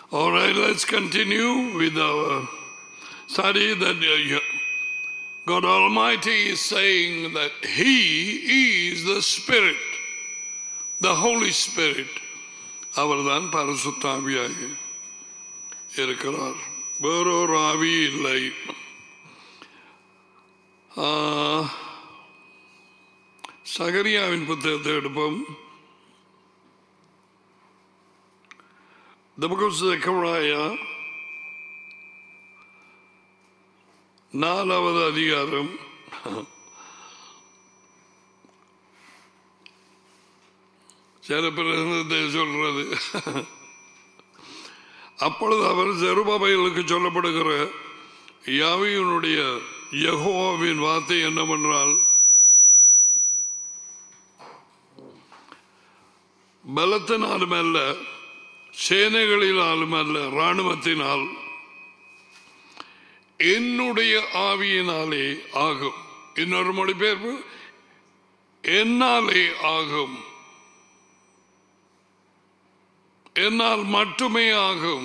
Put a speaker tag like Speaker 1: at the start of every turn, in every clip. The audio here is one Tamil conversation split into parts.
Speaker 1: All right, let's continue with our study that uh, you- God Almighty is saying that He is the Spirit, the Holy Spirit. அவர்தான் பரிசுத்தாவியாக இருக்கிறார் வேறொரு ஆவி இல்லை ஆ, சகரியாவின் புத்தகத்தை எடுப்போம் The book of Zechariah, நாலாவது அதிகாரம் சில பிரசனத்தை சொல்றது அப்பொழுது அவர் ஜெருபாபைகளுக்கு சொல்லப்படுகிற யாவியனுடைய யெகோவாவின் வார்த்தை என்னவென்றால் பலத்தினாலும் அல்ல சேனைகளினாலும் அல்ல இராணுவத்தினால் என்னுடைய ஆவியினாலே ஆகும் இன்னொரு மொழிபெயர்ப்பு என்னாலே ஆகும் என்னால் மட்டுமே ஆகும்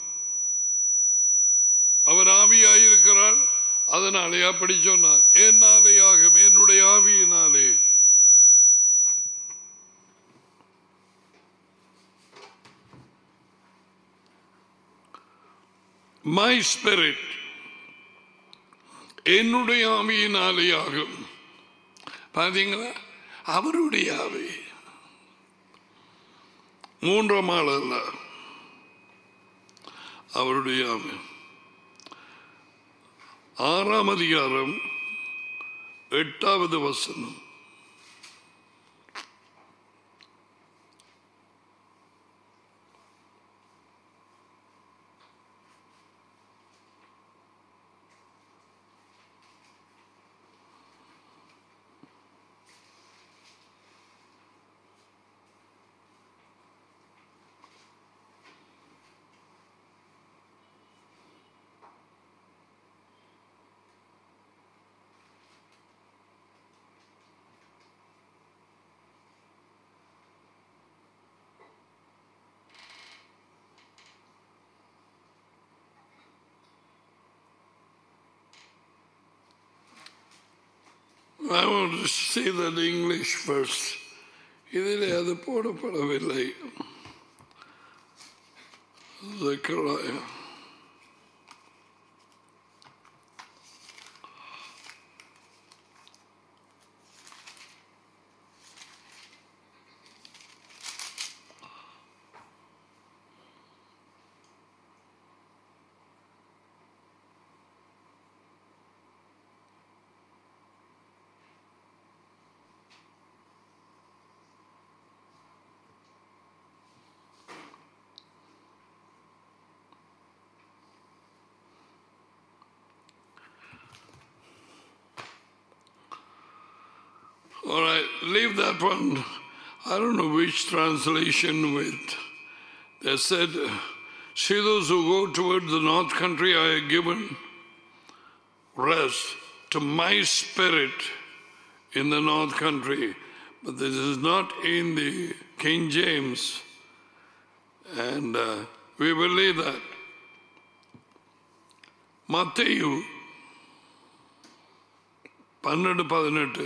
Speaker 1: அவர் ஆவியாயிருக்கிறார் அதனாலே அப்படி சொன்னார் என்னாலே ஆகும் என்னுடைய ஆவியினாலே மை ஸ்பிரிட் என்னுடைய ஆவியினாலே ஆகும் பாத்தீங்களா அவருடைய ஆவி மூன்றாம் ஆள் அல்ல அவருடைய ஆவி ஆறாம் அதிகாரம் எட்டாவது வசனம் I want to see that English first. இதிலே அது போடப்படவில்லை Zechariah. All right, leave that one. I don't know which translation with. They said, See those who go toward the north country, I have given rest to my spirit in the north country. But this is not in the King James. And uh, we believe that. மத்தேயு பன்னெண்டு பதினெட்டு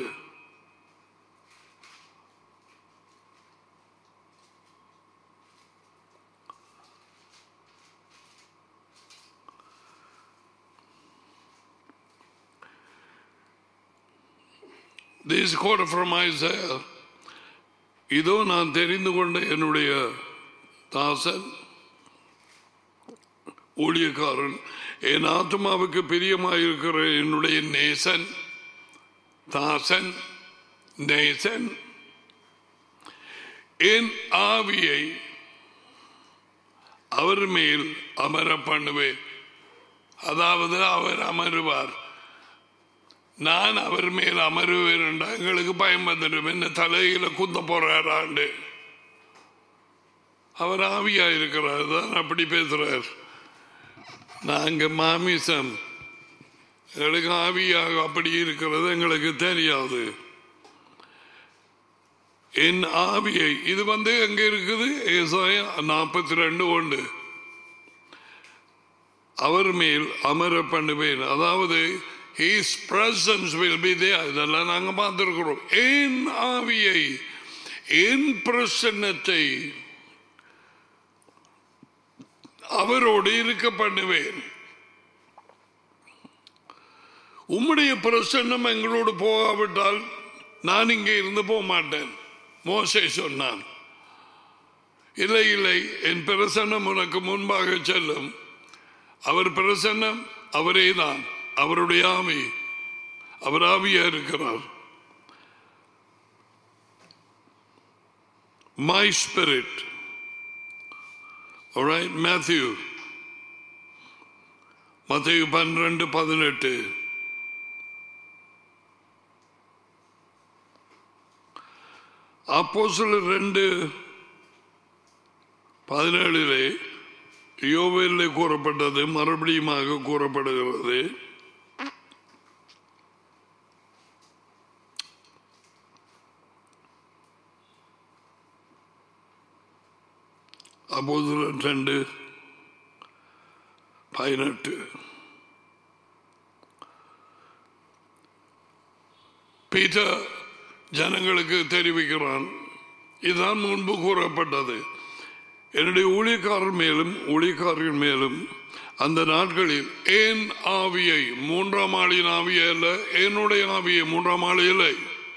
Speaker 1: This quote from Isaiah. இதோ நான் தெரிந்து கொண்ட என்னுடைய தாசன் ஊழியக்காரன் என் ஆத்மாவுக்கு பிரியமாயிருக்கிற என்னுடைய நேசன் தாசன் நேசன் என் ஆவியை அவர் மேல் அமர பண்ணுவேன் அதாவது அவர் அமருவார் நான் அவர் மேல் அமருவேன் என்றா எங்களுக்கு பயம் வந்துடும் என்ன தலையில குத்த போறாராண்டு அவர் ஆவியா இருக்கிறார் தான் அப்படி பேசுறார் நாங்க மாமிசம் எங்களுக்கு ஆவியாக அப்படி இருக்கிறது எங்களுக்கு தெரியாது என் ஆவியை இது வந்து எங்க இருக்குது ஏசாயா நாற்பத்தி ரெண்டு ஒன்று அவர் மேல் அமர பண்ணுவேன் அதாவது his presence will be there இதெல்லாம் நாங்க பார்த்திருக்கிறோம் என் ஆவியை என் பிரசன்னத்தை அவரோடு இருக்க பண்ணுவேன் உம்முடைய பிரசன்னம் எங்களோடு போகாவிட்டால் நான் இங்கே இருந்து போக மாட்டேன் மோசே சொன்னான் இல்லை இல்லை என் பிரசன்னம் உனக்கு முன்பாக செல்லும் அவர் பிரசன்னம் அவரே தான் அவருடைய ஆவி அவர் ஆவியா இருக்கிறார் மை ஸ்பிரிட் Alright, Matthew. மத்திய பன்னிரண்டு பதினெட்டு அப்போ சில ரெண்டு பதினேழிலே யோவேலே கூறப்பட்டது மறுபடியுமாக கூறப்படுகிறது அப்போது ரெண்டு பதினெட்டு பீட்டர் ஜனங்களுக்கு தெரிவிக்கிறான் இதுதான் முன்பு கூறப்பட்டது என்னுடைய ஊழியக்காரர் மேலும் ஊழியக்காரர்கள் மேலும் அந்த நாட்களில் ஏன் ஆவியை மூன்றாம் ஆளின் ஆவியை அல்ல என்னுடைய ஆவியை மூன்றாம் ஆளி இல்லை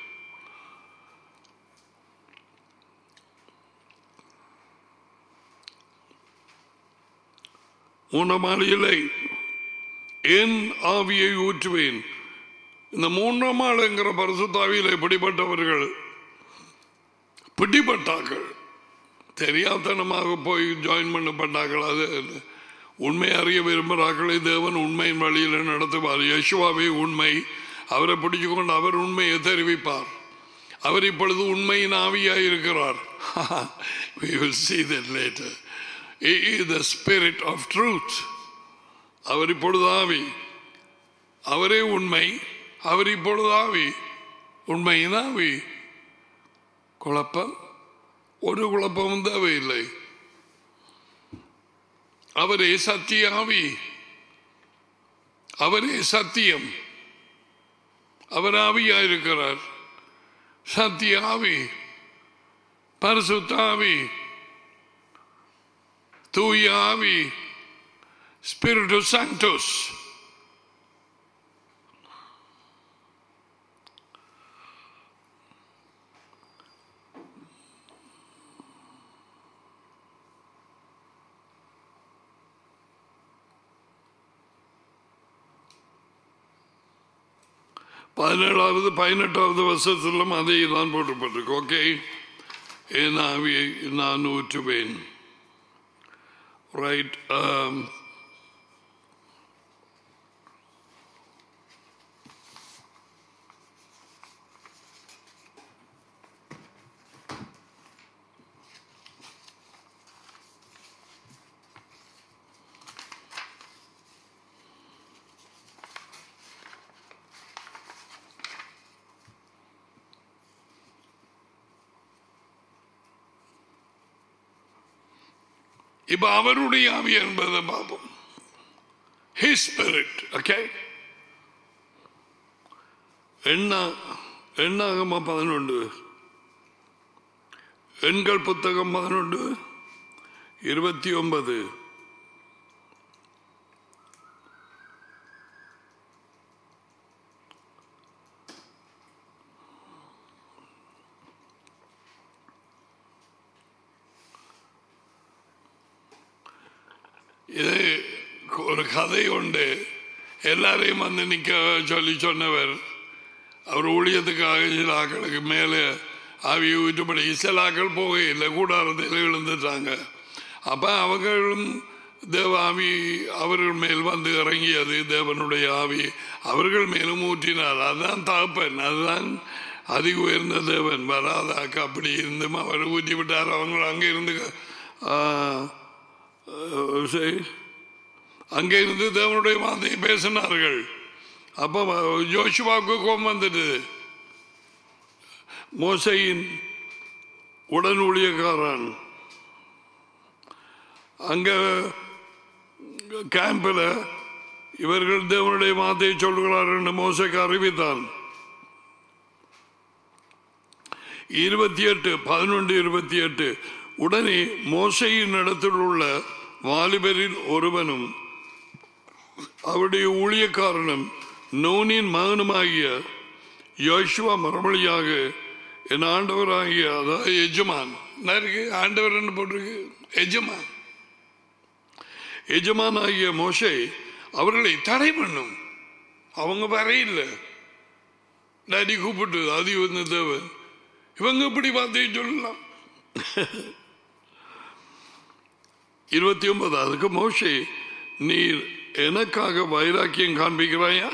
Speaker 1: மூன்றாம் ஆளி இல்லை என் ஆவியை ஊற்றுவேன் இந்த மூன்றாம் ஆளுங்கிற பரிசுத்தாவியில் பிடிப்பட்டவர்கள் பிடிப்பட்டார்கள் தெரியாதனமாக போய் ஜாயின் பண்ணப்பட்டார்கள் அது உண்மை அறிய விரும்புகிறார்களை தேவன் உண்மையின் வழியில் நடத்துவார் யசுவாவே உண்மை அவரை பிடிச்சு கொண்டு அவர் உண்மையை தெரிவிப்பார் அவர் இப்பொழுது உண்மையின் ஆவியாக இருக்கிறார் we will see that later he is the spirit of truth அவர் இப்பொழுது ஆவி அவரே உண்மை அவர் இப்பொழுது ஆவி உண்மையின் ஆவி குழப்பம் ஒரு குழப்பமும் தேவையில்லை அவரே சத்திய ஆவி அவரே சத்தியம் அவர் ஆவியாயிருக்கிறார் சத்திய ஆவி பரிசுத்த ஆவி தூய ஆவி ஸ்பிரிட்டு சாங்டோஸ் பதினேழாவது பதினெட்டாவது வருஷத்திலும் அதை தான் போட்டுப்பட்டிருக்கு ஓகே என் ஆவியை நான் ஊற்றுவேன் ரைட் இப்ப அவருடைய ஆவி என்பதை பார்ப்போம் His spirit, okay? எண்ண எண்ணாகமா பதினொன்று எண்கள் புத்தகம் பதினொன்று இருபத்தி ஒன்பது இது ஒரு கதை உண்டு எல்லாரையும் வந்து நிற்க சொல்லி சொன்னவர் அவர் ஊழியத்துக்காக சில ஆக்களுக்கு மேலே ஆவியை ஊற்றுப்படி சில ஆக்கள் போக இல்லை கூடாரத்தில் விழுந்துட்டாங்க அப்போ அவர்களும் தேவ ஆவி அவர்கள் மேல் வந்து இறங்கியது தேவனுடைய ஆவி அவர்கள் மேலும் ஊற்றினார் அதுதான் தகப்பன் அதுதான் அதிக உயர்ந்த தேவன் வராதாக்க அப்படி இருந்தும் அவர் ஊற்றி விட்டார் அவங்க அங்கே இருந்து ஆ, சரி. அங்கே இருந்து தேவனுடைய வார்த்தையை பேசினார்கள் அப்போ ஜோஷுவாவுக்கு கோபம் வந்துட்டு மோசையின் உடன் ஊழியக்காரன் அங்க கேம்பில் இவர்கள் தேவனுடைய வார்த்தையை சொல்கிறார் என்று மோசைக்கு அறிவித்தான் இருபத்தி எட்டு பதினொன்று இருபத்தி எட்டு உடனே மோசையின் இடத்தில் உள்ள வாலிபரில் ஒருவனும் அவருடைய ஊழியக்காரனும் நோனின் மகனுமாகிய யோசுவா மறுமொழியாக என் ஆண்டவராகிய அதாவது எஜமான் என்ன இருக்கு ஆண்டவர் என்ன போட்டிருக்கு எஜமான் எஜமான் ஆகிய மோசை அவர்களை தடை பண்ணும் அவங்க வரையில்லை டாடி கூப்பிட்டு அது வந்து தேவன் இவங்க எப்படி வார்த்தையை சொல்லலாம் இருபத்தி ஒன்பது அதுக்கு மோசே நீர் எனக்காக வைராக்கியம் காண்பிக்கிறாயா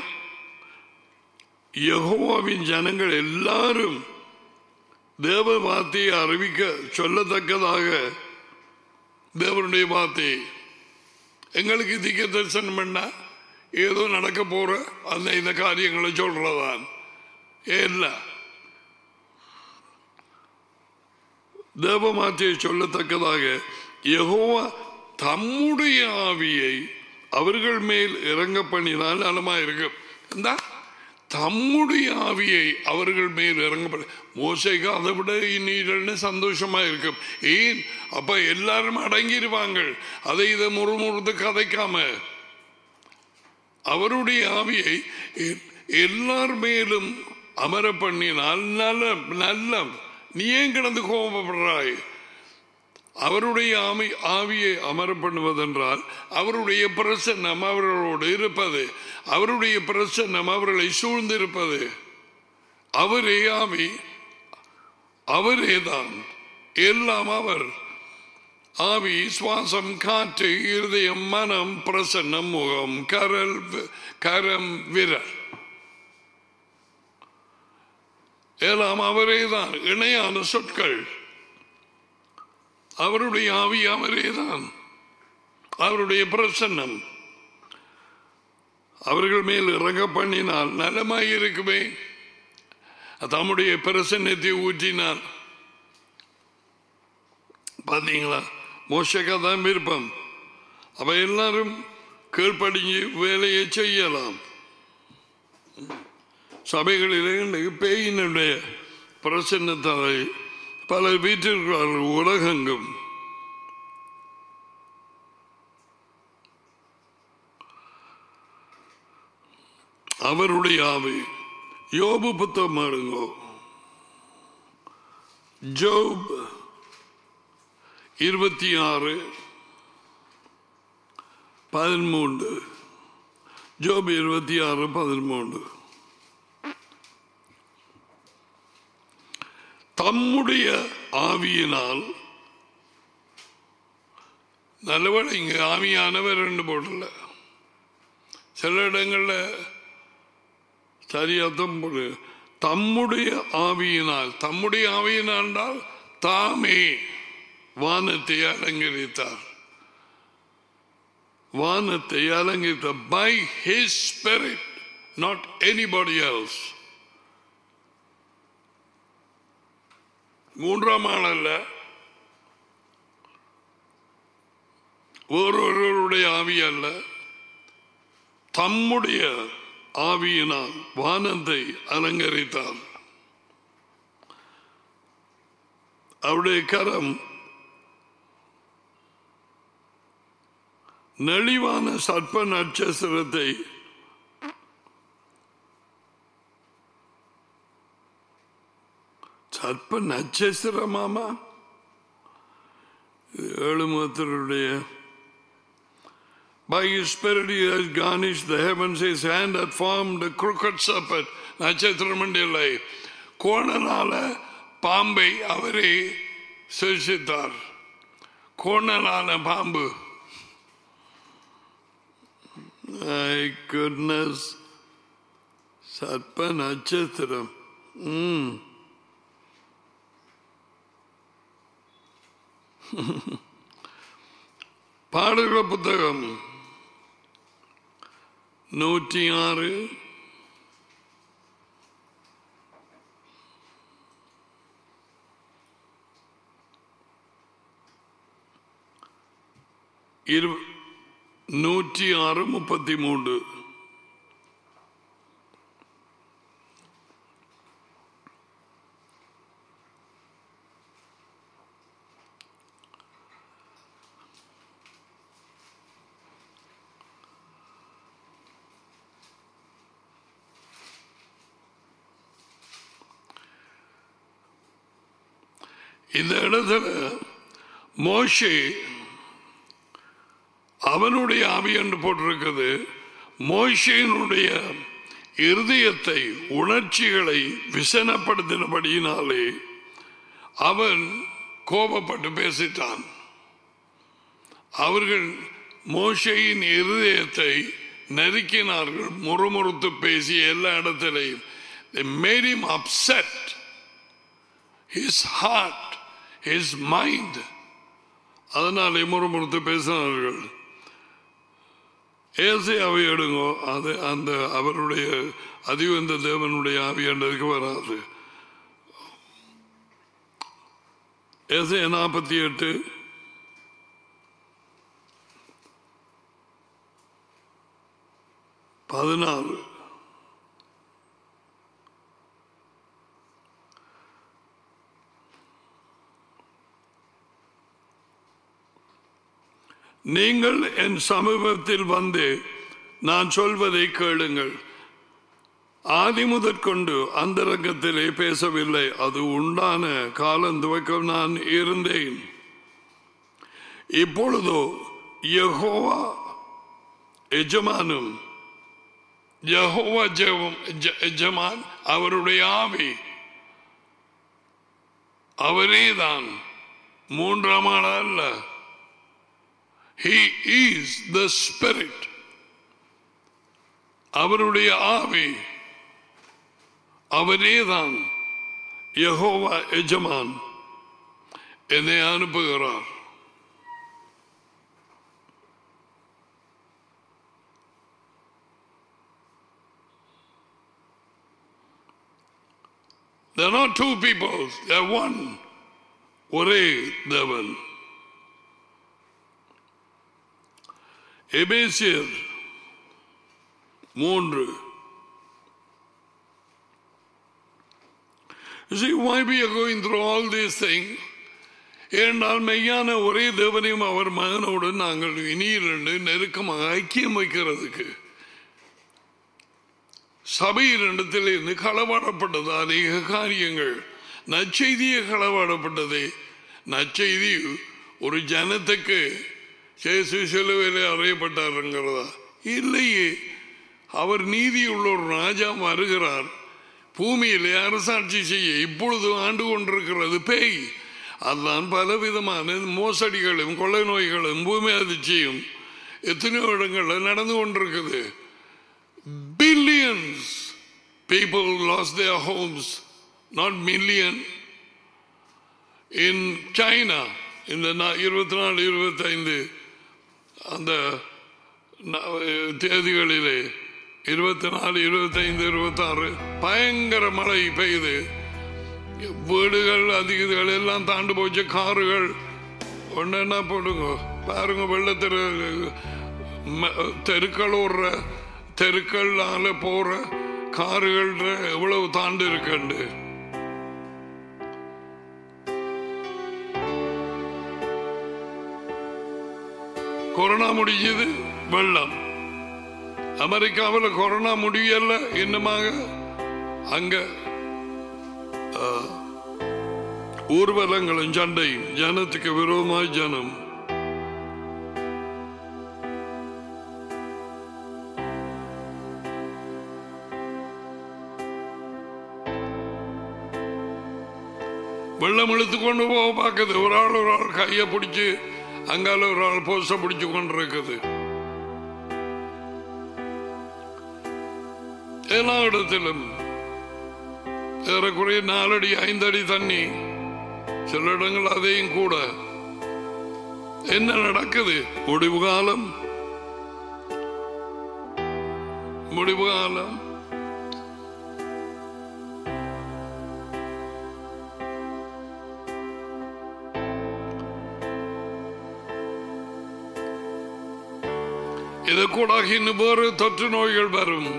Speaker 1: யெகோவாவின் ஜனங்கள் எல்லாரும் தேவ வார்த்தையை அறிவிக்க சொல்லத்தக்கதாக தேவனுடைய வார்த்தை எங்களுக்கு திக்க தரிசனம் பண்ணா ஏதோ நடக்க போற அந்த இந்த காரியங்களை சொல்றதான் இல்ல தேவ வார்த்தையை சொல்லத்தக்கதாக யெகோவா தம்முடைய ஆவியை அவர்கள் மேல் இறங்க பண்ணினால் நலமா இருக்கும் இந்தா தம்முடைய ஆவியை அவர்கள் மேல் இறங்கப்பட மோசைக்கு அதை விட இனி சந்தோஷமா இருக்கும் ஏன் அப்ப எல்லாரும் அடங்கிடுவாங்க அதை இதை முறுமுறுத்து கதைக்காம அவருடைய ஆவியை எ- எல்லார் மேலும் அமர பண்ணினால் நல்ல நல்ல நீ ஏன் கிடந்து கோபப்படுறாய் அவருடைய ஆமை ஆவியை அமர பண்ணுவதென்றால் அவருடைய பிரசன்னம் அவர்களோடு இருப்பது அவருடைய பிரசன்னம் அவர்களை சூழ்ந்திருப்பது அவரே ஆவி அவரே தான் எல்லாம் அவர் ஆவி சுவாசம் காற்று இருதயம் மனம் பிரசன்னம் முகம் கரல் வி- கரம் விரல் எல்லாம் அவரே தான் இணையான சொற்கள் அவருடைய ஆவி அவரே தான் அவருடைய பிரசன்னம் அவர்கள் மேல் இறங்க பண்ணினால் நலமாய் இருக்குமே தம்முடைய பிரசன்னத்தை ஊற்றினார் பாத்தீங்களா மோசக்கா தான் விருப்பம் அப்ப எல்லாரும் கீழ்ப்படிஞ்சு வேலையை செய்யலாம் சபைகளிலே இன்றைக்கு பேயினுடைய பிரசன்னத்தாலை பல வீட்டிற்கிறார்கள் உலகெங்கும் அவருடைய ஆவி யோபு புத்தகம் பாருங்கோ ஜோப் இருபத்தி ஆறு பதிமூன்று ஜோப் இருபத்தி ஆறு பதிமூன்று தம்முடைய ஆவியினால் நல்லவேளை இங்க ஆவியானவர் ரெண்டு போடல சில இடங்கள்ல சரியாத்தம் போடு தம்முடைய ஆவியினால் தம்முடைய ஆவியினால் என்றால் தாமே வானத்தை அலங்கரித்தார் வானத்தை அலங்கரித்த by his spirit not anybody else மூன்றாம் ஆள் அல்ல ஒருவருடைய ஆவி அல்ல தம்முடைய ஆவியினால் வானத்தை அலங்கரித்தார் அவருடைய கரம் நெளிவான சர்ப்ப நட்சத்திரத்தை சர்ப்ப நட்சத்திரமாமா இது ஏழு முகத்தருடைய By his spirit he has garnished the heavens, his hand had formed a crooked serpent. நட்சத்திரம் இல்லை கோணனால பாம்பை அவரே சிருஷித்தார் கோணனான பாம்பு My goodness. சர்ப்ப நட்சத்திரம் ம் பாடுகிற புத்தகம் நூற்றி ஆறு இரு நூற்றி ஆறு முப்பத்தி மூன்று இந்த இடத்துல மோஷே அவனுடைய ஆவி என்று போட்டிருக்கிறது மோஷையினுடைய இருதயத்தை உணர்ச்சிகளை விசனப்படுத்தினபடியினாலே அவன் கோபப்பட்டு பேசிட்டான் அவர்கள் மோஷையின் இருதயத்தை நெருக்கினார்கள் முறுமுறுத்து பேசி எல்லா இடத்திலையும் They made him upset. His heart, his mind. அதனாலே முறுமுறுத்து பேசினார்கள் ஏசை அவை எடுங்கோ அது அந்த அவருடைய அதிவந்த தேவனுடைய ஆவி என்றதுக்கு வராது ஏசை நாற்பத்தி எட்டு பதினாறு நீங்கள் என் சமூகத்தில் வந்து நான் சொல்வதை கேளுங்கள் ஆதி முதற்கொண்டு அந்தரங்கத்திலே பேசவில்லை அது உண்டான காலம் துவக்கம் நான் இருந்தேன் இப்பொழுதோ யெகோவா எஜமானும் யெகோவா ஜெபம் எஜ- எஜமான் அவருடைய ஆவி அவரேதான் மூன்றாம் ஆளா அல்ல He is the Spirit. அவருடைய ஆவி அவரேதான் யெகோவா எஜமான் என்னை அனுப்புகிறார் There are not two people, they are one. ஒரே தேவன் எபேசியர் மூன்று You see why we are going through all these things? ஏனென்றால் மெய்யான ஒரே தேவனையும் அவர் மகனோடு நாங்கள் இனி இரண்டு நெருக்கமாக ஐக்கியம் வைக்கிறதுக்கு சபை இரண்டத்தில் இருந்து களவாடப்பட்டது அநேக காரியங்கள் நற்செய்தியே களவாடப்பட்டது நற்செய்தி ஒரு ஜனத்துக்கு இயேசு சிலுவையில் அறையப்பட்டாருங்கிறதா இல்லையே அவர் நீதியுள்ள ஒரு ராஜா வருகிறார் பூமியிலே அரசாட்சி செய்ய இப்பொழுது ஆண்டு கொண்டிருக்கிறது பேய் அதுதான் பலவிதமான மோசடிகளும் கொள்ளை நோய்களும் பூமி அதிர்ச்சியும் எத்தனையோ இடங்களில் நடந்து கொண்டிருக்குது billions people lost their homes not million in china இந்த இருபத்தி நாலு இருபத்தைந்து அந்த ந- தேதிகளிலே இருபத்தி நாலு இருபத்தைந்து இருபத்தாறு பயங்கர மழை பெய்யுது வீடுகள் அதிகங்கள் எல்லாம் தாண்டு போச்சு காருகள் ஒன்னா போடுங்க பாருங்க வெள்ளத்தெரு ம- தெருக்கள் ஓடுற தெருக்கள்னால போற காருகள் எவ்வளவு தாண்டு இருக்குண்டு கொரோனா முடிஞ்சது வெள்ளம் அமெரிக்காவில் கொரோனா முடியல இன்னமாக அங்க ஆ, ஊர்வலங்களும் சண்டையும் ஜனத்துக்கு விரோதமாய் ஜனம் வெள்ளம் இழுத்து கொண்டு போக பார்க்குது ஒரு ஆள் ஒரு ஆள் கையை பிடிச்சு அங்கால ஒரு ஆள் போஸ்ட பிடிச்சு கொண்டு இருக்குது எல்லா இடத்திலும் ஏறக்குறைய நாலடி ஐந்தடி தண்ணி சில இடங்கள் அதையும் கூட என்ன நடக்குது முடிவு காலம் முடிவு காலம் இது கூட இன்னும் வேறு தொற்று நோய்கள் வரும்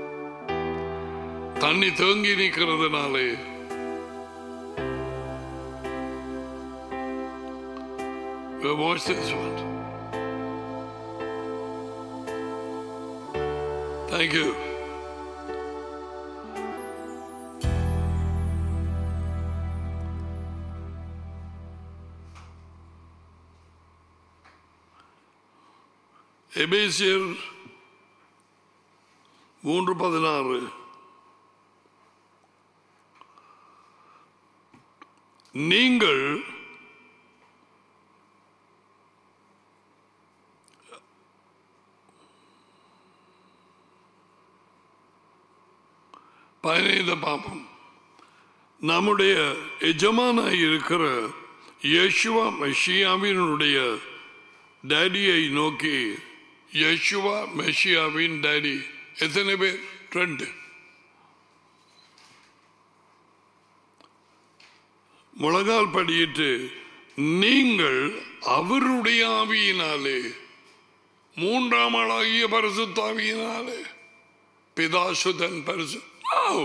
Speaker 1: தண்ணி தேங்கி நிற்கிறதுனாலே Watch this one. Thank you. எபேசியர் மூன்று பதினாறு நீங்கள் பதினைந்து பாப்பம் நம்முடைய எஜமானாய் இருக்கிற யேசுவா மெஷியாவினுடைய டேடியை நோக்கி யேசுவா மெஷியாவின் டேடி எத்தனை பேர் ரெண்டு முழங்கால் படியிட்டு நீங்கள் அவருடைய ஆவியினாலே மூன்றாம் ஆளாகிய பரிசுத்தாவியினாலே பிதாசுதன் பரிசு Oh!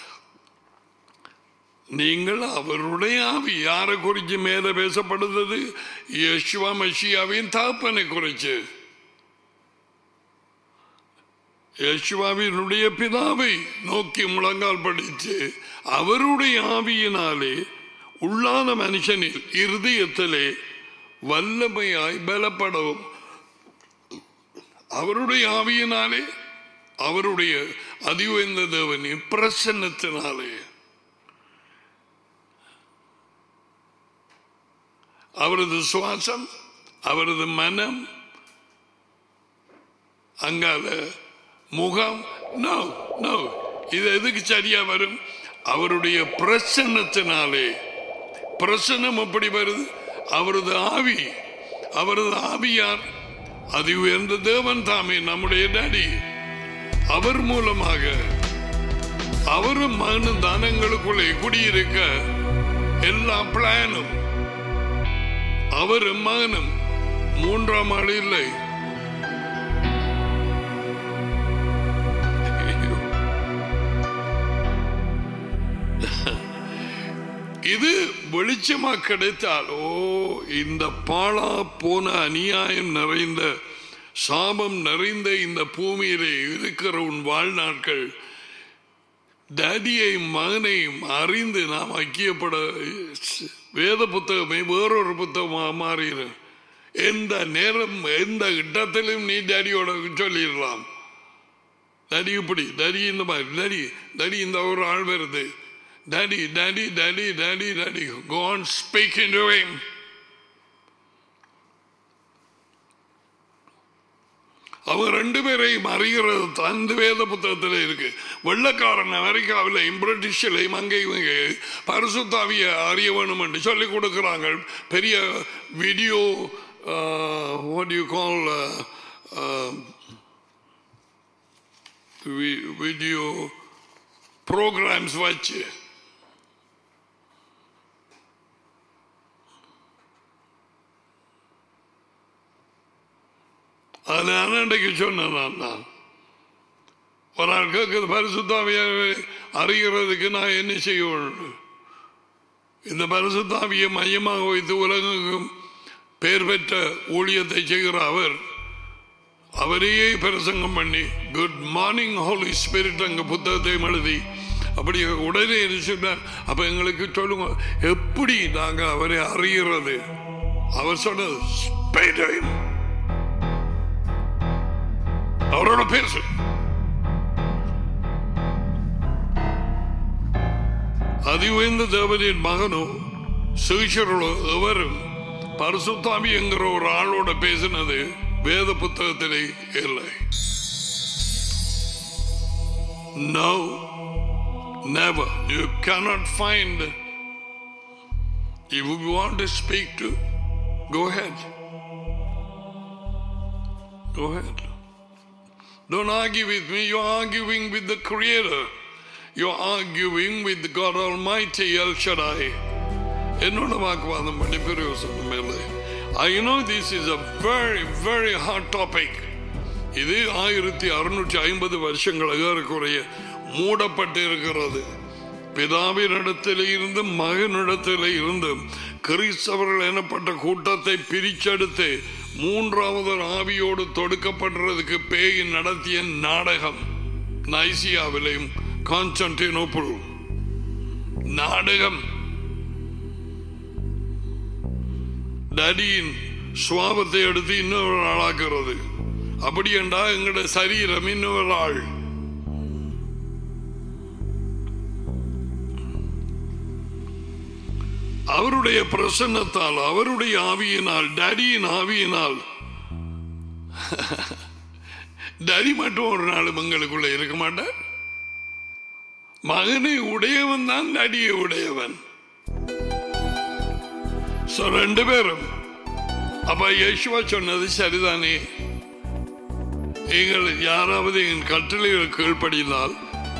Speaker 1: நீங்கள் அவருடைய ஆவி யாரை குறித்து மேல பேசப்படுகிறது யேசுவா மஷியாவின் தாப்பனை குறித்து யேசுவாவினுடைய பிதாவை நோக்கி முழங்கால் படித்து அவருடைய ஆவியினாலே உள்ளான மனுஷனில் இருதயத்திலே வல்லமையாய் பலப்படவும் அவருடைய ஆவியினாலே அவருடைய அதிவேந்த தேவனின் பிரசன்னத்தினாலே அவரது சுவாசம் அவரது மனம் அங்கால முகம் நோ நோ இது எதுக்கு சரியா வரும் அவருடைய பிரசன்னத்தினாலே பிரசன்னம் எப்படி வருது அவரது ஆவி அவரது ஆவியார் அது உயர்ந்த தேவன் தாமே நம்முடைய டாடி அவர் மூலமாக அவரும் மகனும் தானங்களுக்குள்ளே குடியிருக்க எல்லா பிளானும் அவரும் மகனும் மூன்றாம் ஆள் இல்லை இது வெளிச்சமா கிடைத்தால் ஓ இந்த பாழா போன அநியாயம் நிறைந்த சாபம் நிறைந்த இந்த பூமியிலே இருக்கிற உன் வாழ்நாட்கள் டேடியையும் மகனையும் அறிந்து நாம் ஐக்கியப்பட வேத புத்தகமே வேறொரு புத்தகமாக மாறிடு எந்த நேரம் எந்த இடத்திலும் நீ டேடியோட சொல்லிடலாம் டேடி இப்படி டேடி இந்த மாதிரி டேடி டேடி இந்த ஒரு ஆள் வருது daddy daddy daddy daddy daddy gone speak in him அவங்க ரெண்டு பேரையும் அறிகிறது அந்த வேத புத்தகத்தில் இருக்கு வெள்ளக்காரன் அமெரிக்காவிலையும் பிரிட்டிஷிலையும் அங்கேயும் இங்கே பரிசுத்தாவிய அறிய வேணும் என்று சொல்லிக் கொடுக்கிறாங்க பெரிய video what you call video programs வச்சு அது அன்றைக்கு சொன்னேன் நான் தான் ஒரு ஆள் கேட்குது பரிசுத்தாவிய அறிகிறதுக்கு நான் என்ன செய்ய வேண்டும் இந்த பரிசுத்தாவியை மையமாக வைத்து உலகெங்கும் பெயர் பெற்ற ஊழியத்தை செய்கிற அவர் அவரையே பிரசங்கம் பண்ணி குட் மார்னிங் ஹோலி ஸ்பிரிட் அங்க புத்தகத்தையும் எழுதி அப்படி உடனே என்ன சொன்னார் அப்ப எங்களுக்கு சொல்லுங்க எப்படி நாங்க அவரை அறிகிறது அவர் சொன்னது "Spare அவரோட பேசு அதிவேந்த தேவனின் மகனோ சுவிஷர்களோ எவரும் பரிசுத்தாமி என்கிற ஒரு ஆளோட பேசினது வேத புத்தகத்திலே இல்லை No, never. You cannot find. If you want to speak to, go ahead. Go ahead. Don't argue with me. You're arguing with the Creator. You're arguing with God Almighty El Shaddai. என்னோட வாக்குவாதம் பண்ணி பிரயோசனம் இல்லை I know this is a very very hot topic இது ஆயிரத்தி அறுநூற்றி ஐம்பது வருஷங்களாக ஏறக்குறைய மூடப்பட்டு இருக்கிறது பிதாவினிடத்தில் இருந்து மகனிடத்தில் இருந்து கிறிஸ்தவர்கள் எனப்பட்ட கூட்டத்தை பிரிச்செடுத்து மூன்றாவது ஆவியோடு தொடுக்கப்படுறதுக்கு பேய் நடத்திய நாடகம் நைசியாவிலையும் கான்ஸ்டன்டினோப்புள் நாடகம் டடியின் சுவாபத்தை எடுத்து இன்னொரு ஆளாக்குறது அப்படி என்றா எங்களோட சரீரம் இன்னொரு ஆள் அவருடைய பிரசன்னத்தால் அவருடைய ஆவியினால் டடியின் ஆவியினால் டடி மட்டும் ஒரு நாள் எங்களுக்குள்ள இருக்க மாட்டார் மகனை உடையவன் தான் டடியை உடையவன் So, ரெண்டு பேரும் அப்ப யேசுவா சொன்னது சரிதானே நீங்கள் யாராவது என் கட்டளைகள் கீழ்ப்படிந்தால்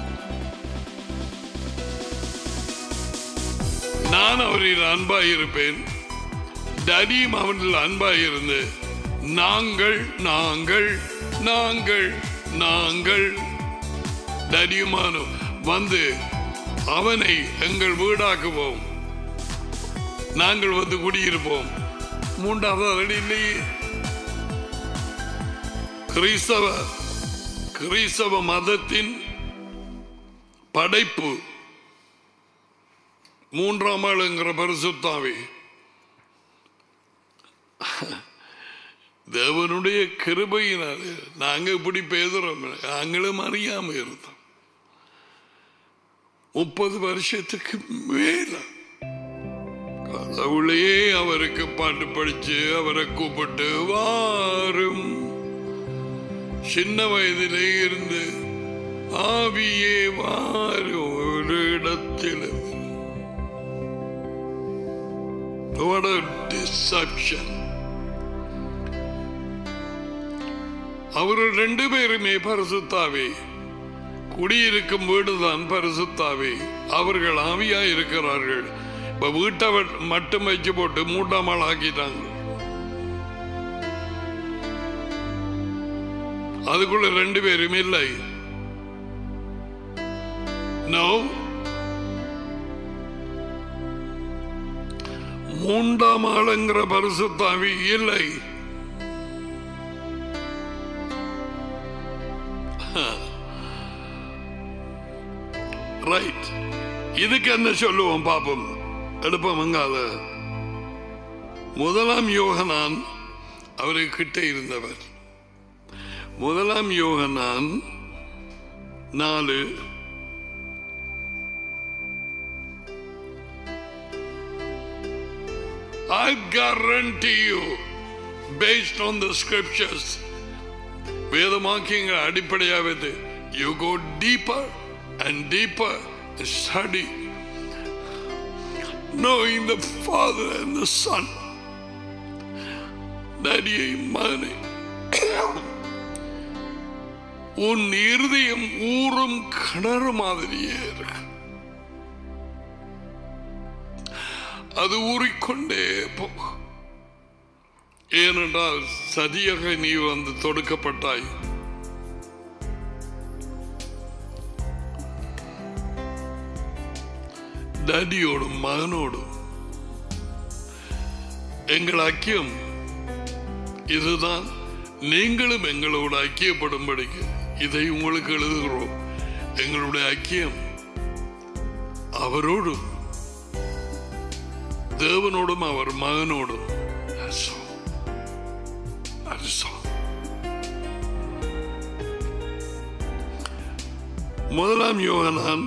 Speaker 1: நான் அவரில் அன்பாயிருப்பேன் டடியும் அவனில் அன்பாயிருந்து நாங்கள் நாங்கள் நாங்கள் நாங்கள் டடியுமானும் வந்து அவனை எங்கள் வீடாக்குவோம் நாங்கள் வந்து குடியிருப்போம் மூன்றாவது அடி இல்லையே கிறிஸ்தவ கிறிஸ்தவ மதத்தின் படைப்பு மூன்றாம் ஆளுங்கிற பரிசுத்தாவி தேவனுடைய கிருபையினால நாங்க இப்படி பேசுறோம் நாங்களும் அறியாம இருந்தோம் முப்பது வருஷத்துக்கு மேல கடவுளே அவருக்கு பாட்டு படிச்சு அவரை கூப்பிட்டு வாரும் சின்ன வயதிலே இருந்து ஆவியே வாரும் ஒரு இடத்தில் What a deception. அவர்கள் ரெண்டு பேருமே பரிசுத்தாவே குடியிருக்கும் வீடுதான் பரிசுத்தாவே அவர்கள் ஆவியா இருக்கிறார்கள் இப்ப வீட்டை வ- மட்டும் வச்சு போட்டு மூட்டாம் ஆள் ஆக்கிட்டாங்க அதுக்குள்ள ரெண்டு பேரும் இல்லை நோ மூன்றாம் ஆளுங்கிற பரிசுத்தாவி இல்லை ரைட் இதுக்கு என்ன சொல்லுவோம் பாப்போம் எடுப்போம் அங்காத முதலாம் யோகனான் அவருக்கு கிட்ட இருந்தவர் முதலாம் யோகனான் நாலு I guarantee you, based on the scriptures, வேதமாக்கியங்கள் அடிப்படையாவது you go deeper and deeper study knowing the Father and the Son, நடியை மகனை உன் இருதயம் ஊறும் கிணறு மாதிரியே இருக்கு அது ஊறிக்கொண்டே போகும் ஏனென்றால் சதியாக நீ வந்து தொடுக்கப்பட்டாய் டடியோடும் மகனோடும் எங்கள் ஐக்கியம் இதுதான் நீங்களும் எங்களோடு ஐக்கியப்படும்படிக்கு இதை உங்களுக்கு எழுதுகிறோம் எங்களுடைய ஐக்கியம் அவரோடு தேவனோடும் அவர் மகனோடும் That's all. That is all. முதலாம் யோகனான்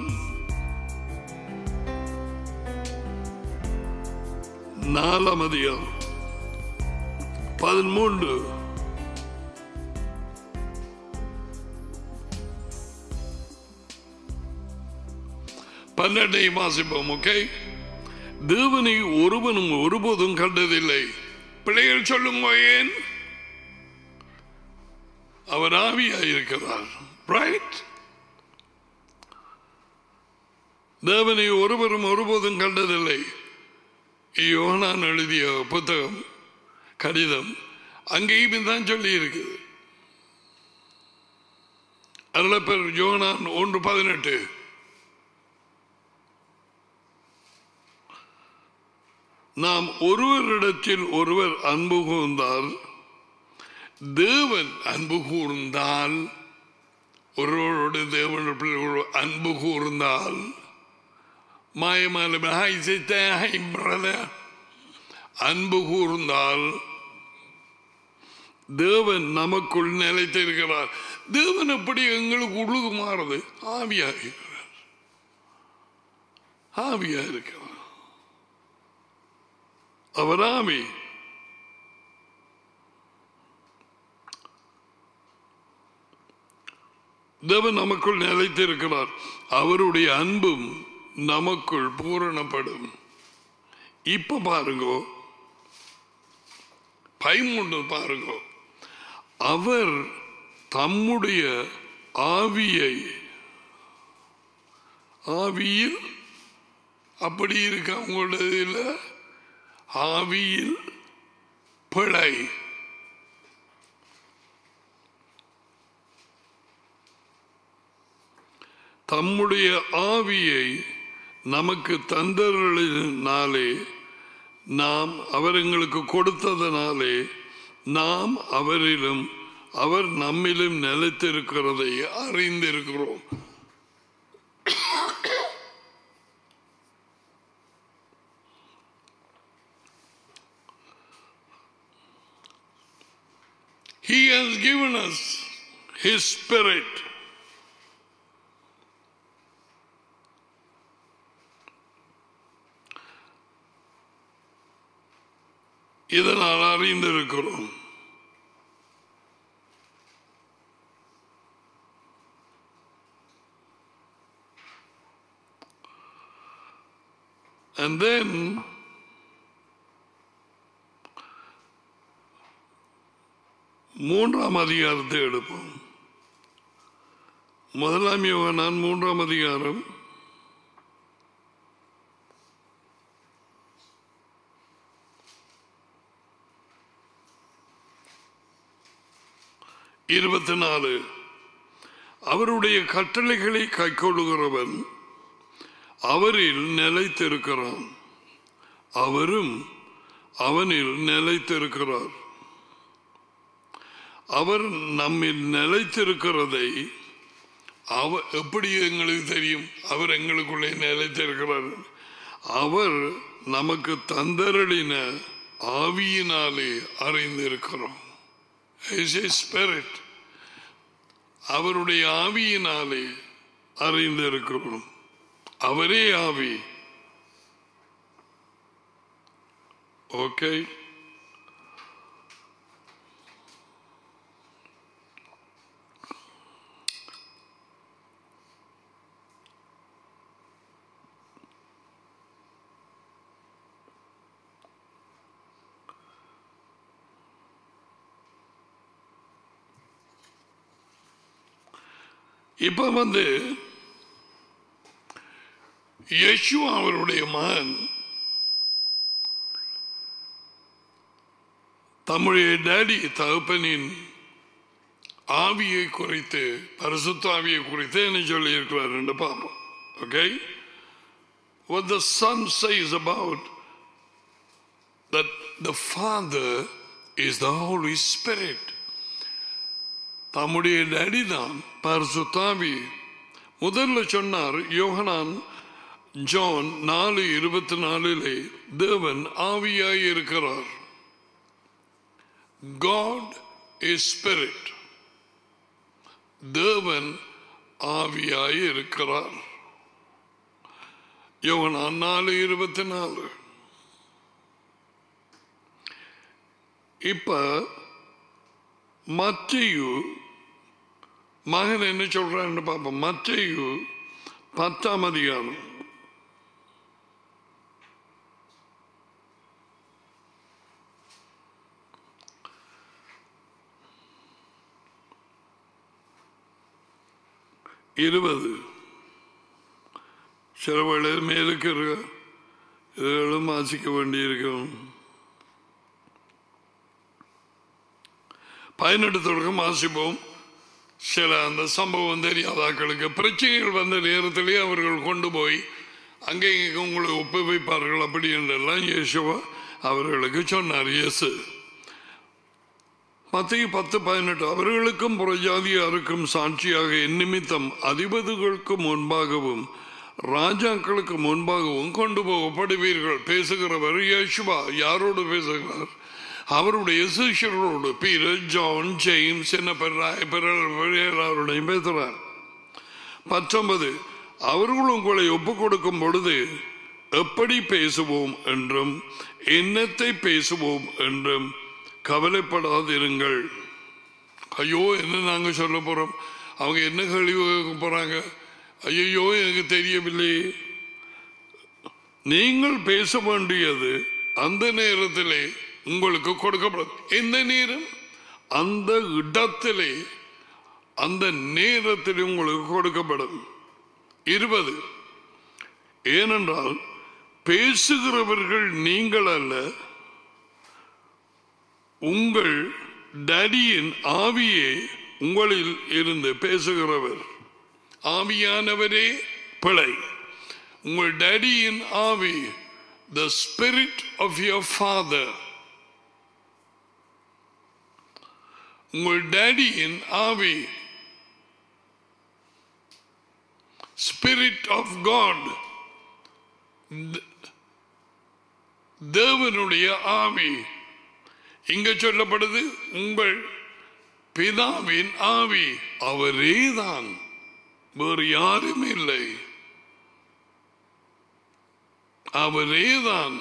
Speaker 1: நாலாம் அதிகம் பதிமூன்று பன்னெண்டையும் வாசிப்போம் ஓகே தேவனை ஒருவனும் ஒருபோதும் கண்டதில்லை பிள்ளைகள் சொல்லுங்க ஏன் அவர் ஆவியாயிருக்கிறார் ரைட் தேவனை ஒருவரும் ஒருபோதும் கண்டதில்லை யோனான் எழுதிய புத்தகம் கடிதம் அங்கேயும் தான் சொல்லி இருக்குது அருளப்பெர் யோனான் ஒன்று பதினெட்டு நாம் ஒருவரிடத்தில் ஒருவர் அன்பு கூர்ந்தால் தேவன் அன்பு கூர்ந்தால் ஒருவரோடு தேவனிடத்தில் ஒரு அன்பு கூர்ந்தால் மாயமாலும் ஹாய் சித்த ஹாய் பிரதர் அன்பு கூர்ந்தால் தேவன் நமக்குள் நிலைத்திருக்கிறார் தேவன் எப்படி எங்களுக்கு உழுது மாறுது ஆவியாக இருக்கிறார் ஆவியா இருக்கிறார் அவர் ஆவி தேவன் நமக்குள் நிலைத்திருக்கிறார் அவருடைய அன்பும் நமக்குள் பூரணப்படும் இப்ப பாருங்கோ பயமுண்டு பாருங்கோ அவர் தம்முடைய ஆவியை ஆவியில் அப்படி இருக்க அவங்களோட ஆவியில் பிழை தம்முடைய ஆவியை நமக்கு தந்தர்களினாலே நாம் அவர் எங்களுக்கு கொடுத்ததனாலே நாம் அவரிலும் அவர் நம்மிலும் நிலைத்திருக்கிறதை அறிந்திருக்கிறோம் He has given us His Spirit. இதனால் அறிந்திருக்கிறோம் And then மூன்றாம் அதிகாரத்தை எடுப்போம் முதலாம் யோகனான் மூன்றாம் அதிகாரம் இருபத்தி நாலு அவருடைய கட்டளைகளை கைக்கொள்ளுகிறவன் அவரில் நிலைத்திருக்கிறான் அவரும் அவனில் நிலைத்திருக்கிறார் அவர் நம்மில் நிலைத்திருக்கிறதை அவ எப்படி எங்களுக்கு தெரியும் அவர் எங்களுக்குள்ளே நிலைத்திருக்கிறார் அவர் நமக்கு தந்தரளின ஆவியினாலே அறிந்திருக்கிறோம் ஸ்பிரிட் அவருடைய ஆவியினாலே அறிந்திருக்கிறோம் அவரே ஆவி ஓகே இப்ப வந்து யேசு அவருடைய மகன் தம்முடைய டேடி தகப்பனின் ஆவியை குறித்து பரிசுத்த ஆவியை குறித்து என்ன சொல்லி இருக்கிறார் என்று பார்ப்போம் okay What the son says about that the father is the Holy Spirit. தம்முடைய டேடி தான் பரிசுத்தாவி முதல்ல சொன்னார் யோகனான் ஜான் நாலு இருபத்தி நாலிலே தேவன் ஆவியாய் இருக்கிறார் காட் இஸ் ஸ்பிரிட் தேவன் ஆவியாய் இருக்கிறார் யோகனான் நாலு இருபத்தி நாலு இப்ப மத்தியு மகன் என்ன சொல்றான்னு பார்ப்போம் மத்தியு பத்தாம் அதிகாரம் இருபது சில வேளை மேலுக்கு இருக்க இதுகளும் வாசிக்க வேண்டியிருக்கும் பதினெட்டு தொடக்கம் வாசிப்போம் சில அந்த சம்பவம் தெரியாதாக்களுக்கு பிரச்சனைகள் வந்த நேரத்திலே அவர்கள் கொண்டு போய் அங்கே இங்கே உங்களை ஒப்புவிப்பார்கள் அப்படி என்றெல்லாம் இயேசுவா அவர்களுக்கு சொன்னார் இயேசு மத்திய பத்து பதினெட்டு அவர்களுக்கும் புறஜாதியாருக்கும் சாட்சியாக என் நிமித்தம் அதிபதிகளுக்கு முன்பாகவும் ராஜாக்களுக்கு முன்பாகவும் கொண்டு போகப்படுவீர்கள் பேசுகிறவர் இயேசுவா யாரோடு பேசுகிறார் அவருடைய சிஷியர்களோடு பீரர் ஜான் ஜேம்ஸ் என்ன பெறாய் பிறர் எல்லாரோடையும் பேசுகிறார் பத்தொன்பது அவர்கள் உங்களை ஒப்புக் கொடுக்கும் பொழுது எப்படி பேசுவோம் என்றும் என்னத்தை பேசுவோம் என்றும் கவலைப்படாதிருங்கள் ஐயோ என்ன நாங்க சொல்ல போறோம் அவங்க என்ன கேள்வி கேட்க போறாங்க ஐயோ எனக்கு தெரியவில்லை நீங்கள் பேச வேண்டியது அந்த நேரத்திலே உங்களுக்கு கொடுக்கப்படும் எந்த நேரம் அந்த இடத்திலே அந்த நேரத்தில் உங்களுக்கு கொடுக்கப்படும் இருபது ஏனென்றால் பேசுகிறவர்கள் நீங்கள் அல்ல உங்கள் டடியின் ஆவியே உங்களில் இருந்து பேசுகிறவர் ஆவியானவரே பிழை உங்கள் டடியின் ஆவி the spirit of your father உங்கள் டேடியின் ஆவி ஸ்பிரிட் ஆஃப் காட் தேவனுடைய ஆவி இங்க சொல்லப்படுது உங்கள் பிதாவின் ஆவி அவரே தான் வேறு யாரும் இல்லை அவரே தான்